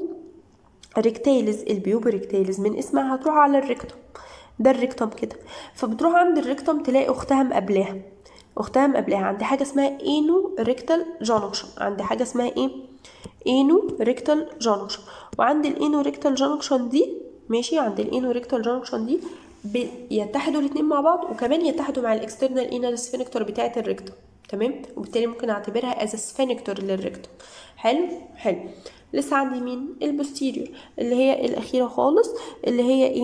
ريكتاليز البيوبو ريكتاليز من اسمها هتروح على الريكتوم ده الريكتوم كده فبتروح عند الريكتوم تلاقي اختها مقابلاها اختها مقابلاها عندي حاجه اسمها اينو ريكتال جانكشن عندي حاجه اسمها ايه اينو ريكتال جانكشن وعند الاينو ريكتال جانكشن دي ماشي عند الاينو ريكتال جانكشن دي بيتحدوا الاثنين مع بعض وكمان يتحدوا مع الاكسترنال اينال سفينكتور بتاعه الريكتوم تمام وبالتالي ممكن اعتبرها از سفينكتور للريكتوم حلو حلو لسه عندي مين البوستيريور اللي هي الاخيره خالص اللي هي ايه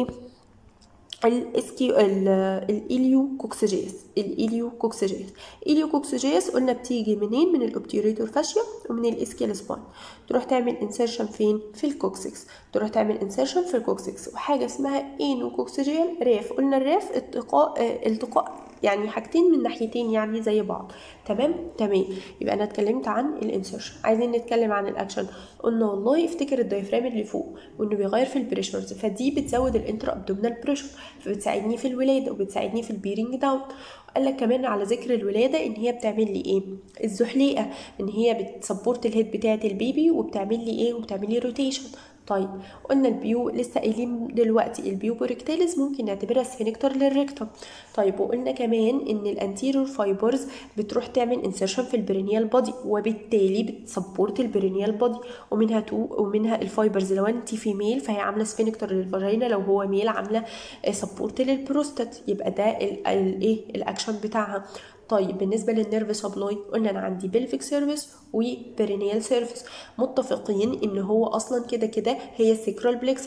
الاسكيو الاليو كوكسجياس الاليو كوكسجياس اليو كوكسجياس قلنا بتيجي منين من الاوبتيوريتور فاشيا ومن الاسكيال سباين تروح تعمل انسيرشن فين في الكوكسكس تروح تعمل انسيرشن في الكوكسكس وحاجه اسمها اينو كوكسجيال راف قلنا الراف التقاء التقاء يعني حاجتين من ناحيتين يعني زي بعض تمام تمام يبقى انا اتكلمت عن الانسيرشن عايزين نتكلم عن الاكشن قلنا والله افتكر الدايفرام اللي فوق وانه بيغير في البريشرز فدي بتزود الانترا ابدومينال بريشر فبتساعدني في الولاده وبتساعدني في البيرنج داون قال لك كمان على ذكر الولاده ان هي بتعمل لي ايه الزحليقه ان هي بتسبورت الهيد بتاعه البيبي وبتعمل لي ايه وبتعمل لي روتيشن طيب قلنا البيو لسه قايلين دلوقتي البيوبوريكتاليز ممكن نعتبرها سفينكتور للريكتوم طيب وقلنا كمان ان الانتيريور فايبرز بتروح تعمل انسيرشن في البرينيال بودي وبالتالي بتسبورت البرينيال بودي ومنها تو ومنها الفايبرز لو انت فيميل فهي عامله سفينكتور للفاجينا لو هو ميل عامله سبورت للبروستات يبقى ده الايه الاكشن بتاعها طيب بالنسبه للنيرف سبلاي قلنا انا عندي بلفيك سيرفيس وبرينيال سيرفيس متفقين ان هو اصلا كده كده هي السيكرال بلكسس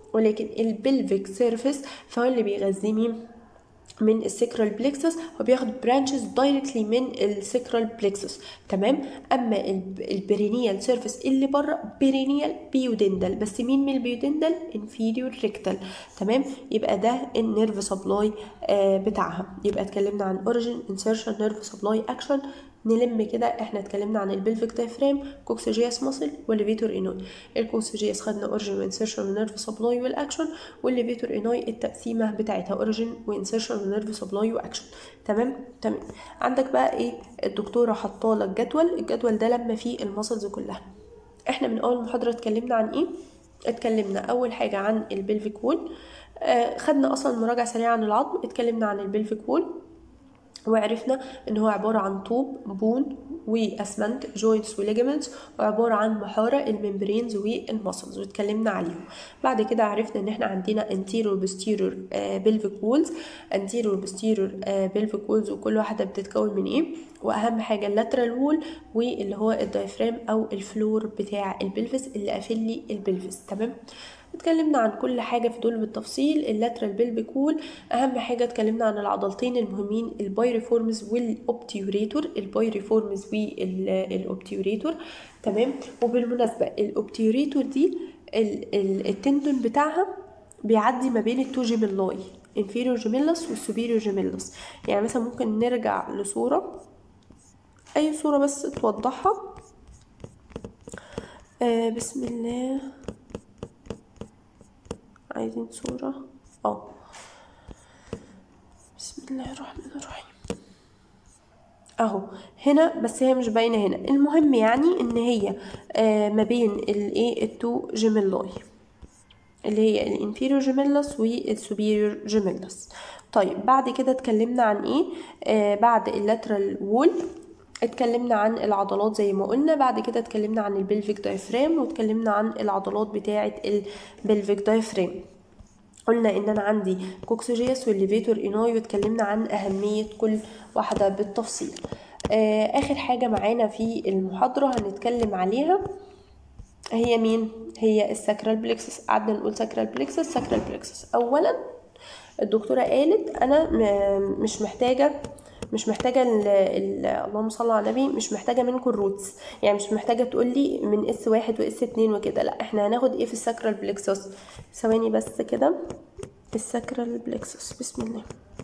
ولكن البلفيك سيرفيس فهو اللي بيغذي مين من السكرال بليكسس هو بياخد برانشز دايركتلي من السكرال بليكسس تمام اما البرينيال سيرفيس اللي بره برينيال بيودندل بس مين من البيودندل انفيريور ريكتال تمام يبقى ده النيرف سبلاي آه بتاعها يبقى اتكلمنا عن اوريجين انسيرشن نيرف سبلاي اكشن نلم كده احنا اتكلمنا عن البلفيك دايفرام كوكسيجياس ماسل والليفيتور انوي الكوكسيجياس خدنا اوريجين وانسيرشن ونيرف سبلاي والاكشن والليفيتور انوي التقسيمه بتاعتها اوريجين وانسيرشن ونيرف سبلاي واكشن تمام تمام عندك بقى ايه الدكتوره حاطالك جدول الجدول ده لما فيه الماسلز كلها احنا من اول محاضره اتكلمنا عن ايه اتكلمنا اول حاجه عن البلفيك وول آه خدنا اصلا مراجعه سريعه عن العظم اتكلمنا عن البلفيك وول وعرفنا ان هو عبارة عن طوب بون واسمنت جوينتس وليجمنتس وعبارة عن محارة الممبرينز والمسلز واتكلمنا عليهم بعد كده عرفنا ان احنا عندنا anterior posterior pelvic walls anterior posterior pelvic walls وكل واحدة بتتكون من ايه واهم حاجة اللاترال وول واللي هو الدايفرام او الفلور بتاع البلفس اللي قافل لي البلفس تمام اتكلمنا عن كل حاجة في دول بالتفصيل اللاترال بيلفيك وول أهم حاجة اتكلمنا عن العضلتين المهمين البايريفورمز والأوبتيوريتور البايريفورمز والأوبتيوريتور تمام وبالمناسبة الأوبتيوريتور دي التندون بتاعها بيعدي ما بين التو جيميلاي inferior جيميلس والسوبيريور جيميلس يعني مثلا ممكن نرجع لصورة أي صورة بس توضحها آه بسم الله عايزين صورة اه بسم الله الرحمن الرحيم اهو هنا بس هي مش باينه هنا المهم يعني ان هي آه ما بين الايه التو جيميلاي اللي هي الانفيريور جيميلس والسوبيريور جيميلس طيب بعد كده اتكلمنا عن ايه آه بعد اللاترال وول اتكلمنا عن العضلات زي ما قلنا بعد كده اتكلمنا عن البلفيك دايفرام واتكلمنا عن العضلات بتاعه البلفيك دايفرام قلنا ان انا عندي كوكسيجياس والليفيتور اناي واتكلمنا عن اهميه كل واحده بالتفصيل آه اخر حاجه معانا في المحاضره هنتكلم عليها هي مين هي الساكرال بلكسس قعدنا نقول ساكرال بلكسس ساكرال بلكسس اولا الدكتوره قالت انا مش محتاجه مش محتاجة ال ال اللهم صل على النبي مش محتاجة منكم الروتس يعني مش محتاجة تقول لي من اس واحد واس اتنين وكده لا احنا هناخد ايه في الساكرال بلكسس ثواني بس كده الساكرال بلكسس بسم الله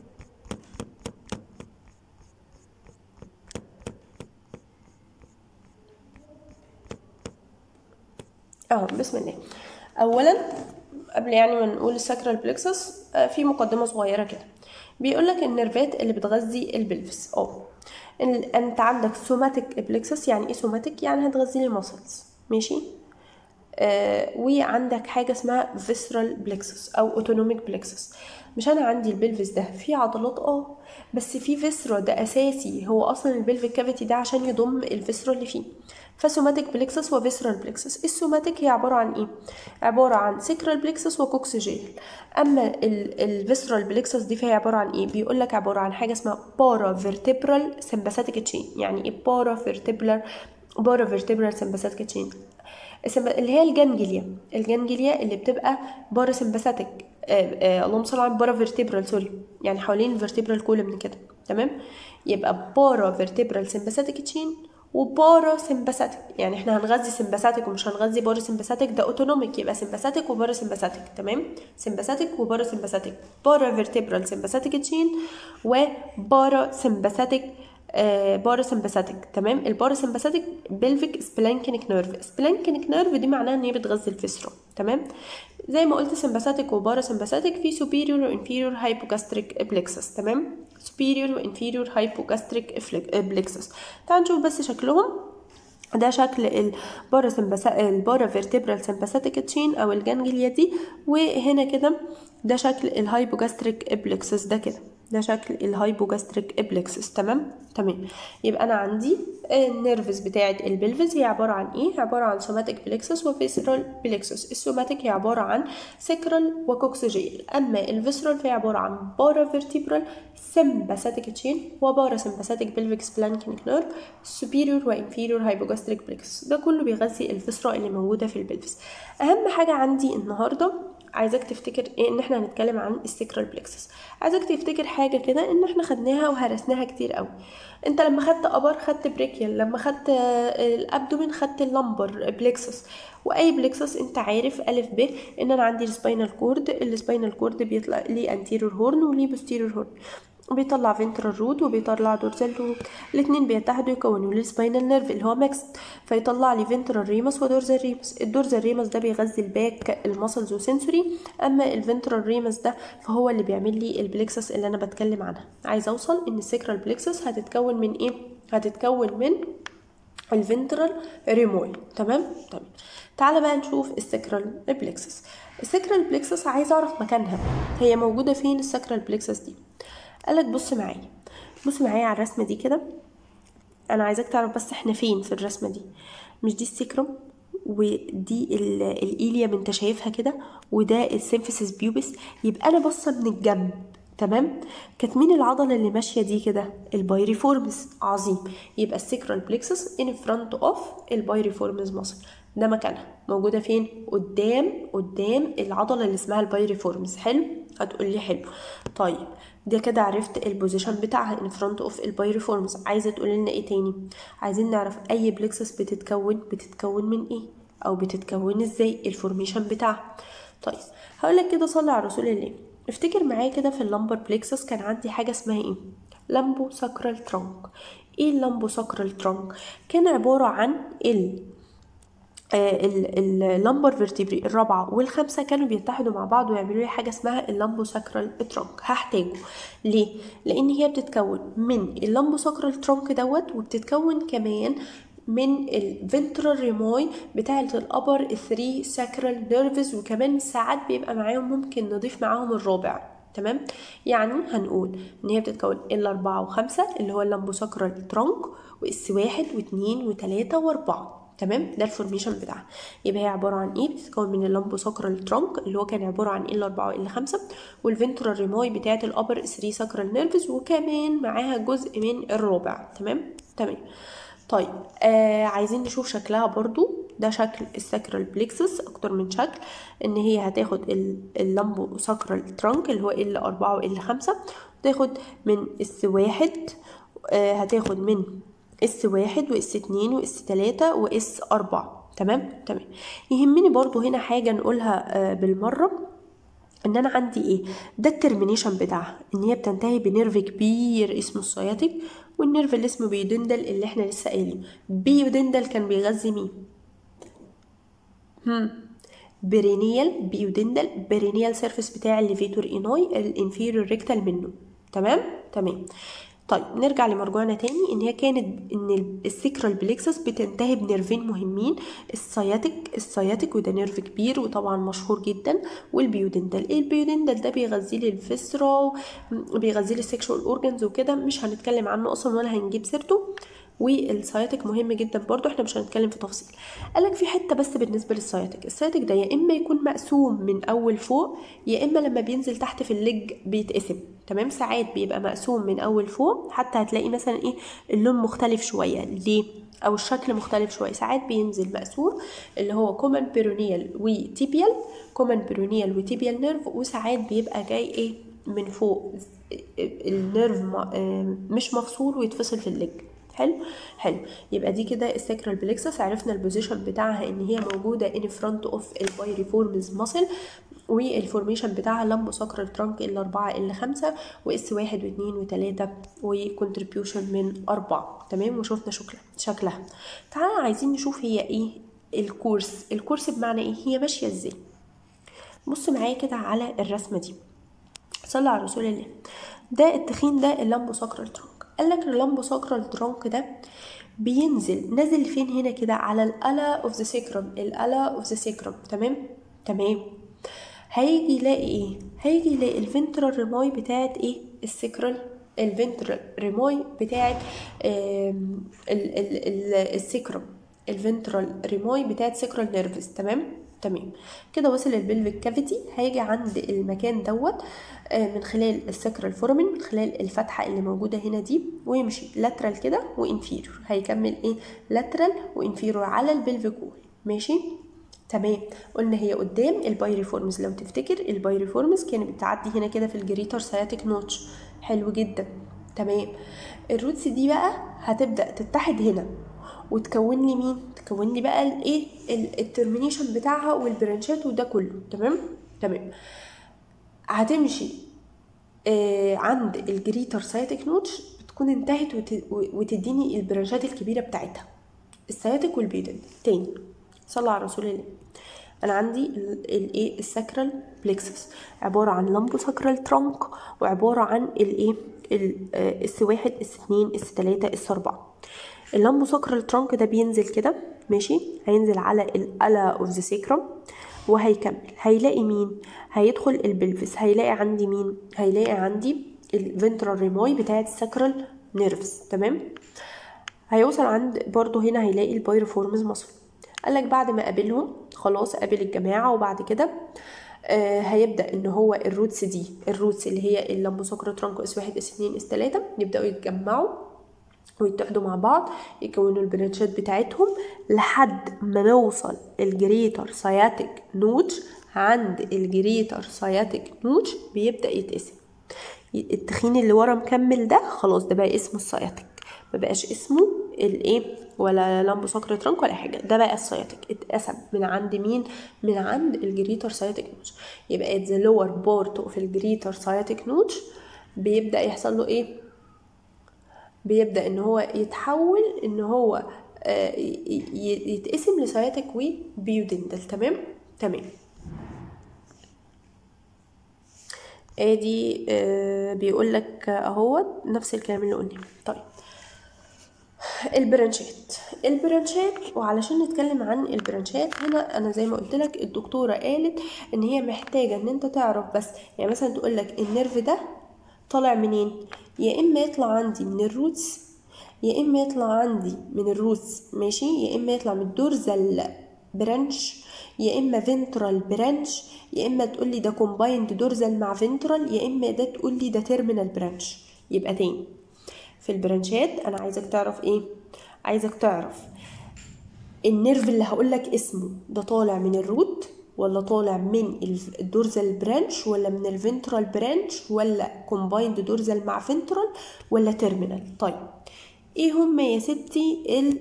اه بسم الله اولا قبل يعني ما نقول الساكرال بلكسس في مقدمة صغيرة كده بيقول لك النيرفات اللي بتغذي البلفس اه انت عندك سوماتيك بلكسس يعني ايه سوماتيك يعني هتغذي لي المسلز ماشي آه وعندك حاجه اسمها فيسرال بلكسس او اوتونوميك بلكسس مش انا عندي البلفس ده فيه عضلات اه بس في فيسرا ده اساسي هو اصلا البلفيك كافيتي ده عشان يضم الفيسرا اللي فيه فسوماتيك بلكسس وفيسرال بلكسس السوماتيك هي عباره عن ايه عباره عن سيكرال بلكسس وكوكسيجيل اما الفيسرال بلكسس دي فهي عباره عن ايه بيقول لك عباره عن حاجه اسمها بارا فيرتبرال سمباثيك تشين يعني ايه بارا فيرتبرال بارا فيرتبرال سمباثيك تشين اللي هي الجنجليا الجنجليا اللي بتبقى بارا سمباثيك اللهم صل على بارا فيرتبرال سوري يعني حوالين الفيرتبرال كولوم كده تمام يبقى بارا فيرتبرال سمباثيك تشين وبارا سمباثيك يعني احنا هنغذي سمباثيك ومش هنغذي بارا سمباثيك ده اوتونوميك يبقى سمباثيك وبارا سمباثيك تمام سمباثيك وبارا سمباثيك بارا فيرتبرال سمباثيك تشين وبارا سمباثيك آه بارا سمباثيك تمام البارا سمباثيك بلفيك سبلانكينيك نيرف سبلانكينيك نيرف دي معناها ان هي بتغذي الفيسرا تمام زي ما قلت سمباثيك وبارا سمباثيك في superior و inferior hypogastric plexus تمام superior و inferior hypogastric plexus تعال نشوف بس شكلهم ده شكل البارا البارا فيرتبرال سمباثيك تشين او الجنجليا دي وهنا كده ده شكل الهايبوجاستريك ابلكسس ده كده ده شكل الهايبوجاستريك ابلكسس تمام تمام يبقى انا عندي النيرفز بتاعه البلفز هي عباره عن ايه عباره عن سوماتيك بلكسس وفيسرال بلكسس السوماتيك هي عباره عن سكرال وكوكسيجيل اما الفيسرال فهي عباره عن بارا فيرتبرال سمباثيك تشين وبارا سمباثيك بلفيك سبلانكينيك نيرف سوبيريور وانفيريور هايبوجاستريك بلكسس ده كله بيغذي الفيسرا اللي موجوده في البلفس اهم حاجه عندي النهارده عايزاك تفتكر ايه ان احنا هنتكلم عن السكرال بلكسس عايزاك تفتكر حاجه كده ان احنا خدناها وهرسناها كتير قوي انت لما خدت ابر خدت بريكيال لما خدت الابدومين خدت اللمبر بلكسس واي بلكسس انت عارف الف ب ان انا عندي السباينال كورد السباينال كورد بيطلع ليه انتيريور هورن وليه بوستيريور هورن بيطلع فينترال روت وبيطلع دورزال روت الاثنين بيتحدوا يكونوا لي سباينال نيرف اللي هو ميكس فيطلع لي فينترال ريمس ودورزال ريمس الدورزال ريمس ده بيغذي الباك المسلز وسنسوري اما الفينترال ريمس ده فهو اللي بيعمل لي البلكسس اللي انا بتكلم عنها عايز اوصل ان السكرال بلكسس هتتكون من ايه هتتكون من الفنترال ريموي تمام تمام تعالى بقى نشوف السكرال بلكسس السكرال بلكسس عايز اعرف مكانها هي موجوده فين السكرال بلكسس دي قالك بص معايا بص معايا على الرسمه دي كده انا عايزاك تعرف بس احنا فين في الرسمه دي مش دي السكرم ودي الايليا انت شايفها كده وده السيمفيسيس بيوبس يبقى انا باصه من الجنب تمام كانت مين العضله اللي ماشيه دي كده البايريفورمز عظيم يبقى السكرال بلكسس ان فرونت اوف البايريفورمز ماسل ده مكانها موجوده فين قدام قدام العضله اللي اسمها البايريفورمز حلو هتقول لي حلو طيب ده كده عرفت البوزيشن بتاعها ان فرونت اوف البايريفورمز عايزه تقول لنا ايه تاني عايزين نعرف اي بلكسس بتتكون بتتكون من ايه او بتتكون ازاي الفورميشن بتاعها طيب هقول لك كده صلي على رسول الله افتكر معايا كده في اللمبر بلكسس كان عندي حاجه اسمها ايه لامبو ساكرال ترونك ايه اللامبو ساكرال ترونك كان عباره عن ال اللمبر فيرتبري الرابعه والخامسه كانوا بيتحدوا مع بعض ويعملوا لي حاجه اسمها اللامبو ساكرال ترونك هحتاجه ليه لان هي بتتكون من اللامبو ساكرال ترونك دوت وبتتكون كمان من الفنترال ريموي بتاعة الأبر 3 ساكرال نيرفز وكمان ساعات بيبقى معاهم ممكن نضيف معاهم الرابع تمام يعني هنقول ان هي بتتكون ال 4 وخمسة اللي هو اللامبو ساكرال ترونك واس واحد واثنين وثلاثة واربعة تمام ده الفورميشن بتاعها يبقى هي عباره عن ايه بتتكون من اللامبو ساكرال ترونك اللي هو كان عباره عن ال 4 وال 5 والفنترال ريموي بتاعه الابر 3 ساكرال نيرفز وكمان معاها جزء من الرابع تمام تمام طيب آه عايزين نشوف شكلها برضو ده شكل الساكرال بليكسس اكتر من شكل ان هي هتاخد اللامبو ساكرال ترانك اللي هو ال 4 وال 5 تاخد من اس واحد آه هتاخد من اس واحد واس اتنين واس تلاتة واس اربعة تمام تمام يهمني برضو هنا حاجة نقولها آه بالمرة ان انا عندي ايه ده الترمينيشن بتاعها ان هي بتنتهي بنيرف كبير اسمه السياتيك والنيرف اللي اسمه بيودندل اللي احنا لسه قايلينه بيودندل كان بيغذي مين هم برينيال بيودندل برينيال سيرفيس بتاع الليفيتور اينوي الانفيريور ريكتال منه تمام تمام طيب نرجع لمرجوعنا تاني ان هي كانت ان السكرال بليكسس بتنتهي بنيرفين مهمين السياتيك السياتيك وده نيرف كبير وطبعا مشهور جدا والبيودندل ايه البيودندل ده بيغذي لي الفسرة بيغذي لي السكشوال اورجنز وكده مش هنتكلم عنه اصلا ولا هنجيب سيرته والسياتيك مهم جدا برضو احنا مش هنتكلم في تفصيل قالك في حته بس بالنسبه للسياتيك السياتيك ده يا اما يكون مقسوم من اول فوق يا اما لما بينزل تحت في الليج بيتقسم تمام ساعات بيبقى مقسوم من اول فوق حتى هتلاقي مثلا ايه اللون مختلف شويه ليه او الشكل مختلف شويه ساعات بينزل مقسور اللي هو كومن بيرونيال وتيبيال كومن بيرونيال وتيبيال نيرف وساعات بيبقى جاي ايه من فوق النيرف مش مفصول ويتفصل في الليج حلو حلو يبقى دي كده الساكرال بليكسس عرفنا البوزيشن بتاعها ان هي موجوده ان فرونت اوف البايريفورمز ماسل والفورميشن بتاعها لامبو ساكرال ترانك ال 4 ال 5 واس 1 و2 و3 وكونتريبيوشن من 4 تمام وشفنا شكلها شكلها تعالى عايزين نشوف هي ايه الكورس الكورس بمعنى ايه هي ماشيه ازاي بص معايا كده على الرسمه دي صلى على رسول الله ده التخين ده اللامبو ساكرال ترانك قال لك اللامبو ساكرال ترانك ده بينزل نازل فين هنا كده على الالا اوف ذا سيكرم الالا اوف ذا سيكرم تمام تمام هيجي يلاقي ايه هيجي يلاقي الفنترال ريموي بتاعت ايه السيكرال الفنترال ريموي بتاعت السيكرم الفنترال ريموي بتاعت سيكرال نيرفز تمام تمام كده وصل البلفيك كافيتي هيجي عند المكان دوت من خلال السكرال فورمين من خلال الفتحه اللي موجوده هنا دي ويمشي لاترال كده وانفيريور هيكمل ايه لاترال وانفيريور على البلفيك وول ماشي تمام قلنا هي قدام البايريفورمز لو تفتكر البايريفورمز كانت بتعدي هنا كده في الجريتر سياتيك نوتش حلو جدا تمام الروتس دي بقى هتبدا تتحد هنا وتكون لي مين تكون لي بقى الايه الترمينيشن بتاعها والبرانشات وده كله تمام تمام هتمشي آه عند الجريتر سياتيك نوتش بتكون انتهت وت... وتديني البرانشات الكبيره بتاعتها السياتيك والبيدن تاني صلى على رسول الله انا عندي الايه الساكرال بليكسس عباره عن لامبو ساكرال ترانك وعباره عن الايه اس واحد اس اتنين اس تلاته اس اربعه اللامبو ساكرال ترانك ده بينزل كده ماشي هينزل على الالا اوف ذا سيكرم وهيكمل هيلاقي مين هيدخل البلفس هيلاقي عندي مين هيلاقي عندي الفنترال ريماي بتاعه الساكرال نيرفز تمام هيوصل عند برضو هنا هيلاقي البايروفورمز مصر قالك بعد ما قابلهم خلاص قابل الجماعة وبعد كده آه هيبدا ان هو الروتس دي الروتس اللي هي اللامبوسكر ترانكو اس واحد اس اتنين اس تلاته يبداوا يتجمعوا ويتحدوا مع بعض يكونوا البرانشات بتاعتهم لحد ما نوصل الجريتر سياتيك نوتش عند الجريتر سياتيك نوتش بيبدا يتقسم التخين اللي ورا مكمل ده خلاص ده بقى اسمه السياتيك ما بقاش اسمه الايه ولا لامبو سكر ترانك ولا حاجه ده بقى السياتيك اتقسم من عند مين من عند الجريتر سياتيك نوتش يبقى ذا لور بورت اوف الجريتر سياتيك نوتش بيبدا يحصل له ايه بيبدا ان هو يتحول ان هو آه يتقسم لسياتيك وبيودندل تمام تمام ادي آه بيقول لك اهوت نفس الكلام اللي قلناه طيب البرانشات البرانشات وعلشان نتكلم عن البرانشات هنا انا زي ما قلت لك الدكتوره قالت ان هي محتاجه ان انت تعرف بس يعني مثلا تقول لك النيرف ده طالع منين يا اما يطلع عندي من الروتس يا اما يطلع عندي من الروتس ماشي يا اما يطلع من الدورزال برانش يا اما فنترال برانش يا اما تقول لي ده كومبايند دورزال مع فنترال يا اما ده تقول لي ده تيرمينال برانش يبقى تاني في البرانشات انا عايزك تعرف ايه عايزك تعرف النيرف اللي هقولك اسمه ده طالع من الروت ولا طالع من الدورزال برانش ولا من الفنترال برانش ولا كومبايند دورزال مع فنترال ولا تيرمينال طيب ايه هم يا ستي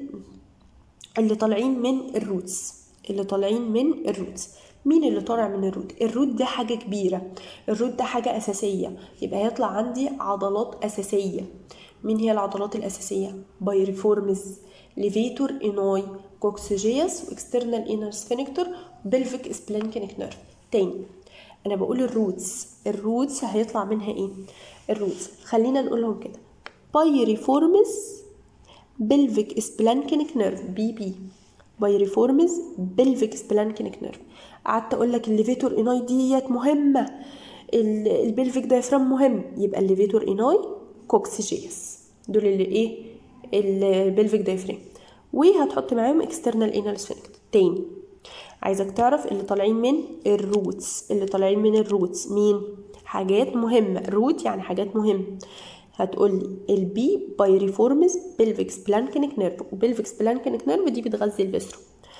اللي طالعين من الروتس اللي طالعين من الروتس مين اللي طالع من الروت الروت ده حاجة كبيرة الروت ده حاجة أساسية يبقى هيطلع عندي عضلات أساسية مين هي العضلات الأساسية بايريفورمز ليفيتور إناي كوكسيجياس واكسترنال انر سفينكتور بلفيك سبلانكينيك نيرف تاني انا بقول الروتس الروتس هيطلع منها ايه الروتس خلينا نقولهم كده بايريفورمز بلفيك سبلانكينيك نيرف بي بي بايريفورمز بلفيك سبلانكينيك نيرف قعدت اقول لك الليفيتور اناي ديت مهمه البلفيك دايفرام مهم يبقى الليفيتور اناي كوكسيجياس دول اللي ايه البلفيك دايفرام وهتحط معاهم اكسترنال انال سفنكتر تاني عايزك تعرف اللي طالعين من الروتس اللي طالعين من الروتس مين حاجات مهمه روت يعني حاجات مهمه هتقولي البي بايريفورمز بلفيكس بلانكينيك نيرف وبلفيكس بلانكينيك نيرف دي بتغذي الفيسترو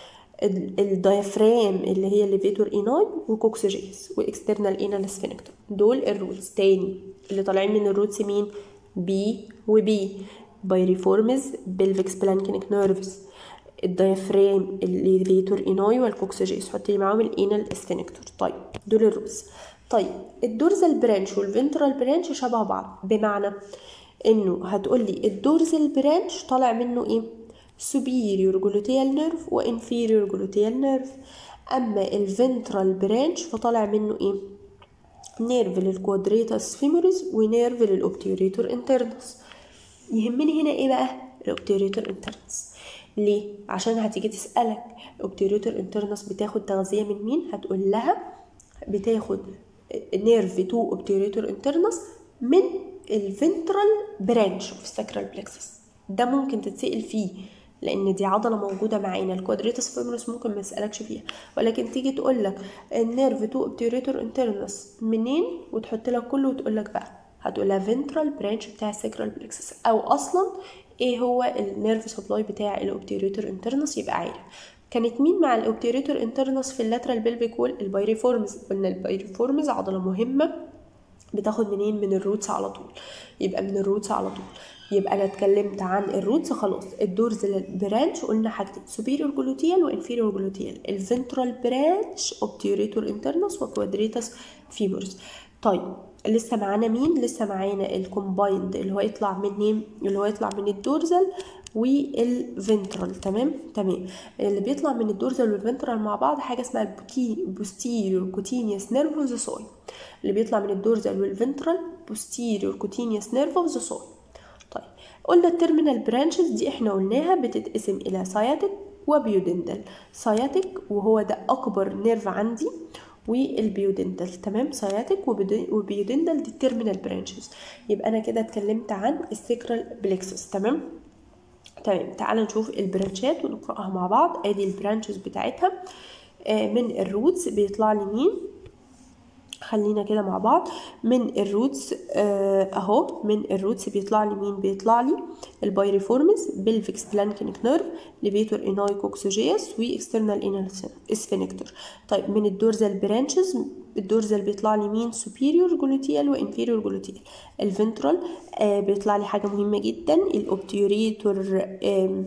الدايفرام اللي هي الليفيتور ايناي وكوكسيجيس واكسترنال انال سفنكتر دول الروتس تاني اللي طالعين من الروتس مين بي وبي بايريفورمز بلفيكس بلانكينيك نيرفز الدايفرام الليفيتور ايناي والكوكسيجيس حطي لي معاهم الانال سفنكتر طيب دول الروتس طيب الدورزال برانش والفنترال برانش شبه بعض بمعنى انه هتقولي الدورزال برانش طالع منه ايه superior gluteal nerve و inferior gluteal nerve اما الفنترال برانش فطالع منه ايه نيرف للكوادريتاس فيموريز ونيرف للاوبتيوريتور انترنس يهمني هنا ايه بقى الاوبتيوريتور انترنس ليه عشان هتيجي تسالك الاوبتيوريتور انترنس بتاخد تغذيه من مين هتقول لها بتاخد نيرف 2 اوبتيوريتور انترنس من الفنترال برانش اوف الساكرال بلكسس ده ممكن تتسال فيه لان دي عضله موجوده معانا الكوادريتس فيمورس ممكن ما يسالكش فيها ولكن تيجي تقول لك النيرف 2 اوبتيوريتور انترنس منين وتحط لك كله وتقول لك بقى هتقول لها فنترال برانش بتاع الساكرال بلكسس او اصلا ايه هو النيرف سبلاي بتاع الاوبتيوريتور انترنس يبقى عارف كانت مين مع الاوبتيريتور انترنس في اللاترال بلفيك وول البايريفورمز قلنا البايريفورمز عضله مهمه بتاخد منين من الروتس على طول يبقى من الروتس على طول يبقى انا اتكلمت عن الروتس خلاص الدورزال برانش قلنا حاجتين سوبيريور جلوتيال وانفيريور جلوتيال الفنترال برانش اوبتيوريتور انترنس وكوادريتاس فيمورز طيب لسه معانا مين لسه معانا الكومبايند اللي هو يطلع منين اللي هو يطلع من الدورزال والفنترال تمام تمام اللي بيطلع من الدورزال والفنترال مع بعض حاجه اسمها البوتي بوستيريور كوتينيوس نيرف اوف ذا سوي اللي بيطلع من الدورزال والفنترال بوستيريور كوتينيوس نيرف اوف ذا سوي طيب قلنا التيرمينال برانشز دي احنا قلناها بتتقسم الى ساياتيك وبيودندل ساياتيك وهو ده اكبر نيرف عندي والبيودندل تمام سياتيك وبيودندل دي التيرمينال برانشز يبقى انا كده اتكلمت عن السيكرال بليكسس تمام تمام تعال نشوف البرانشات ونقراها مع بعض ادي البرانشز بتاعتها آه من الروتس بيطلع لي مين خلينا كده مع بعض من الروتس آه اهو من الروتس بيطلع لي مين بيطلع لي البايريفورمز بلفيكس بلانكينيك نيرف ليفيتور اناي كوكسوجياس واكسترنال انال اسفينكتور طيب من الدورزال برانشز الدورزال بيطلع لي مين سوبيريور جلوتيال وانفيريور جلوتيال الفنترال آه بيطلع لي حاجه مهمه جدا الاوبتيوريتور آه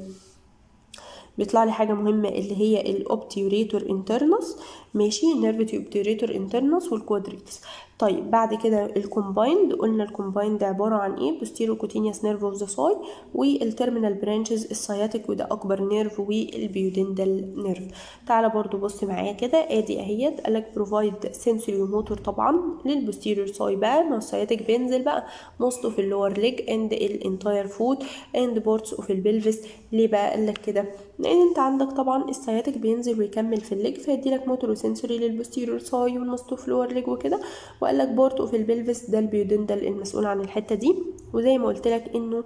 بيطلع لي حاجه مهمه اللي هي الاوبتيوريتور انترنس ماشي نيرف اوبتيوريتور انترنس والكوادريتس طيب بعد كده الكومبايند قلنا الكومبايند عباره عن ايه بوستيرو كوتينيوس نيرف اوف ذا ساي والتيرمينال برانشز السياتيك وده اكبر نيرف والبيودندال نيرف تعالى برضو بص معايا كده ادي اهيت قالك بروفايد سنسوري وموتور طبعا للبوستيريور ساي بقى ما السياتيك بينزل بقى موست اوف اللور ليج اند الانتاير فوت اند بورتس اوف البلفس ليه بقى قالك كده لان انت عندك طبعا السياتيك بينزل ويكمل في الليج فيدي لك موتور وسنسوري للبوستيريور ساي والموست اوف لور ليج وكده وقال لك بورت اوف البلفس ده البيودندل المسؤول عن الحته دي وزي ما قلت لك انه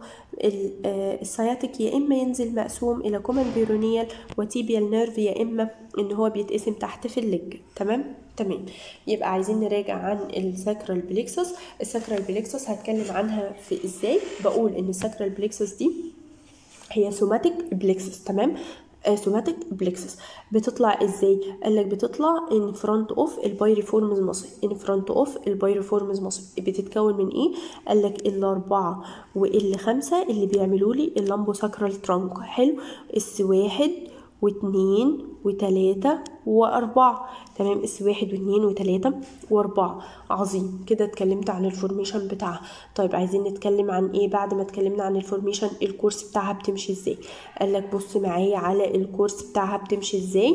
السياتيك يا اما ينزل مقسوم الى كومن بيرونيال وتيبيال نيرف يا اما ان هو بيتقسم تحت في الليج تمام تمام يبقى عايزين نراجع عن الساكرال بليكسس الساكرال بليكسس هتكلم عنها في ازاي بقول ان الساكرال بليكسس دي هي سوماتيك بليكسس تمام سوماتيك بليكسس بتطلع ازاي قال لك بتطلع ان فرونت اوف البايريفورمز ماسل ان فرونت اوف البايريفورمز ماسل بتتكون من ايه قال لك الاربعه وال خمسه اللي بيعملوا لي اللامبو ساكرال ترانك حلو اس واحد واتنين وتلاتة وأربعة تمام اس واحد واتنين وتلاتة وأربعة عظيم كده اتكلمت عن الفورميشن بتاعها طيب عايزين نتكلم عن ايه بعد ما اتكلمنا عن الفورميشن الكورس بتاعها بتمشي ازاي قالك بص معايا على الكورس بتاعها بتمشي ازاي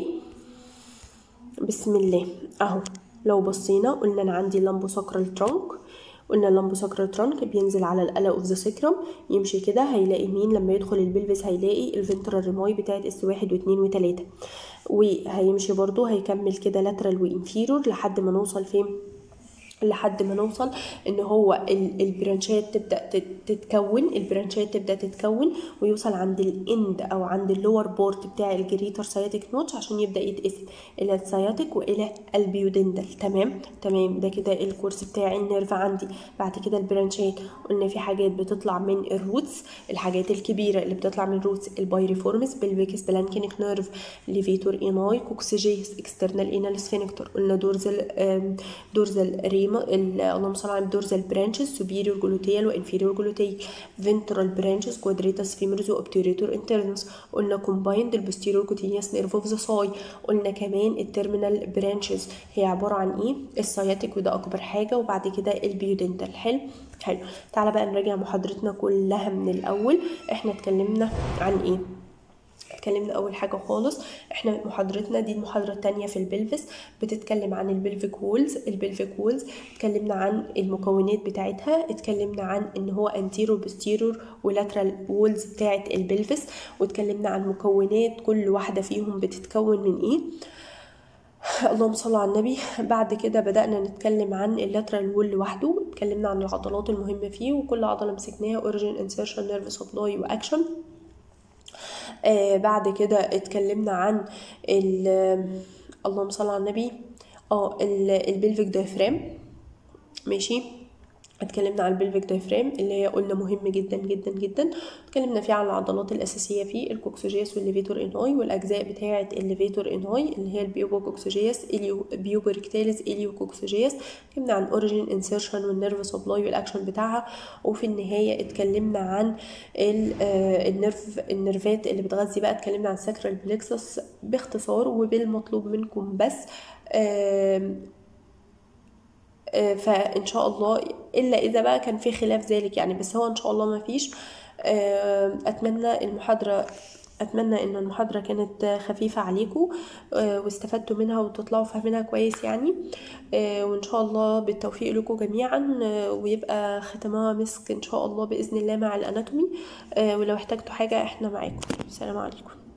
بسم الله اهو لو بصينا قلنا انا عندي لامبو ساكرال ترانك قلنا اللامبو ساكرال ترانك بينزل على الألا اوف ذا سكرم يمشي كده هيلاقي مين لما يدخل البلفس هيلاقي الفنترال ريماي بتاعت اس واحد واتنين وتلاتة وهيمشي برضو هيكمل كده لاترال وانفيرور لحد ما نوصل فين لحد ما نوصل ان هو البرانشات تبدا تتكون البرانشات تبدا تتكون ويوصل عند الاند او عند اللور بورت بتاع الجريتر سياتيك نوتش عشان يبدا يتقسم الى السياتيك والى البيودندل تمام تمام ده كده الكورس بتاع النيرف عندي بعد كده البرانشات قلنا في حاجات بتطلع من الروتس الحاجات الكبيره اللي بتطلع من الروتس البايريفورمس بالفيكس بلانكينيك نيرف ليفيتور ايناي كوكسيجيس اكسترنال انال سفينكتور قلنا دورزال دورزال ريم اللهم صل على الدورزال برانشز سوبيريور جلوتيال وانفيريور جلوتيال فنترال برانشز كوادريتاس فيمورز واوبتيوريتور انترنس قلنا كومبايند البوستيريور كوتينيوس نيرف اوف ذا ساي قلنا كمان التيرمينال برانشز هي عباره عن ايه السياتيك وده اكبر حاجه وبعد كده البيودنتال حلو حلو تعالى بقى نراجع محاضرتنا كلها من الاول احنا اتكلمنا عن ايه اتكلمنا اول حاجه خالص احنا محاضرتنا دي المحاضره الثانيه في البلفس بتتكلم عن البلفيك وولز البلفيك وولز اتكلمنا عن المكونات بتاعتها اتكلمنا عن ان هو انتيرو بوستيرور ولاترال وولز بتاعه البلفس واتكلمنا عن مكونات كل واحده فيهم بتتكون من ايه اللهم صل على النبي بعد كده بدأنا نتكلم عن اللاترال وول لوحده اتكلمنا عن العضلات المهمة فيه وكل عضلة مسكناها اوريجين انسيرشن نيرف سبلاي واكشن آه بعد كده اتكلمنا عن اللهم صل على النبي اه البلفيك دايفرام ماشي اتكلمنا عن البلفيك دايفرام اللي هي قلنا مهم جدا جدا جدا اتكلمنا فيه عن العضلات الاساسيه فيه الكوكسوجياس والليفيتور اناي والاجزاء بتاعه الليفيتور اناي اللي هي البيوبو كوكسوجياس اليو بيوبو ريكتاليس اليو كوكسوجياس اتكلمنا عن اوريجين انسيرشن والنيرف سبلاي والاكشن بتاعها وفي النهايه اتكلمنا عن النيرف النيرفات اللي بتغذي بقى اتكلمنا عن ساكرال بلكسس باختصار وبالمطلوب منكم بس فان شاء الله الا اذا بقى كان في خلاف ذلك يعني بس هو ان شاء الله ما فيش اتمنى المحاضره اتمنى ان المحاضره كانت خفيفه عليكم واستفدتوا منها وتطلعوا فاهمينها كويس يعني وان شاء الله بالتوفيق لكم جميعا ويبقى ختمها مسك ان شاء الله باذن الله مع الاناتومي ولو احتجتوا حاجه احنا معاكم السلام عليكم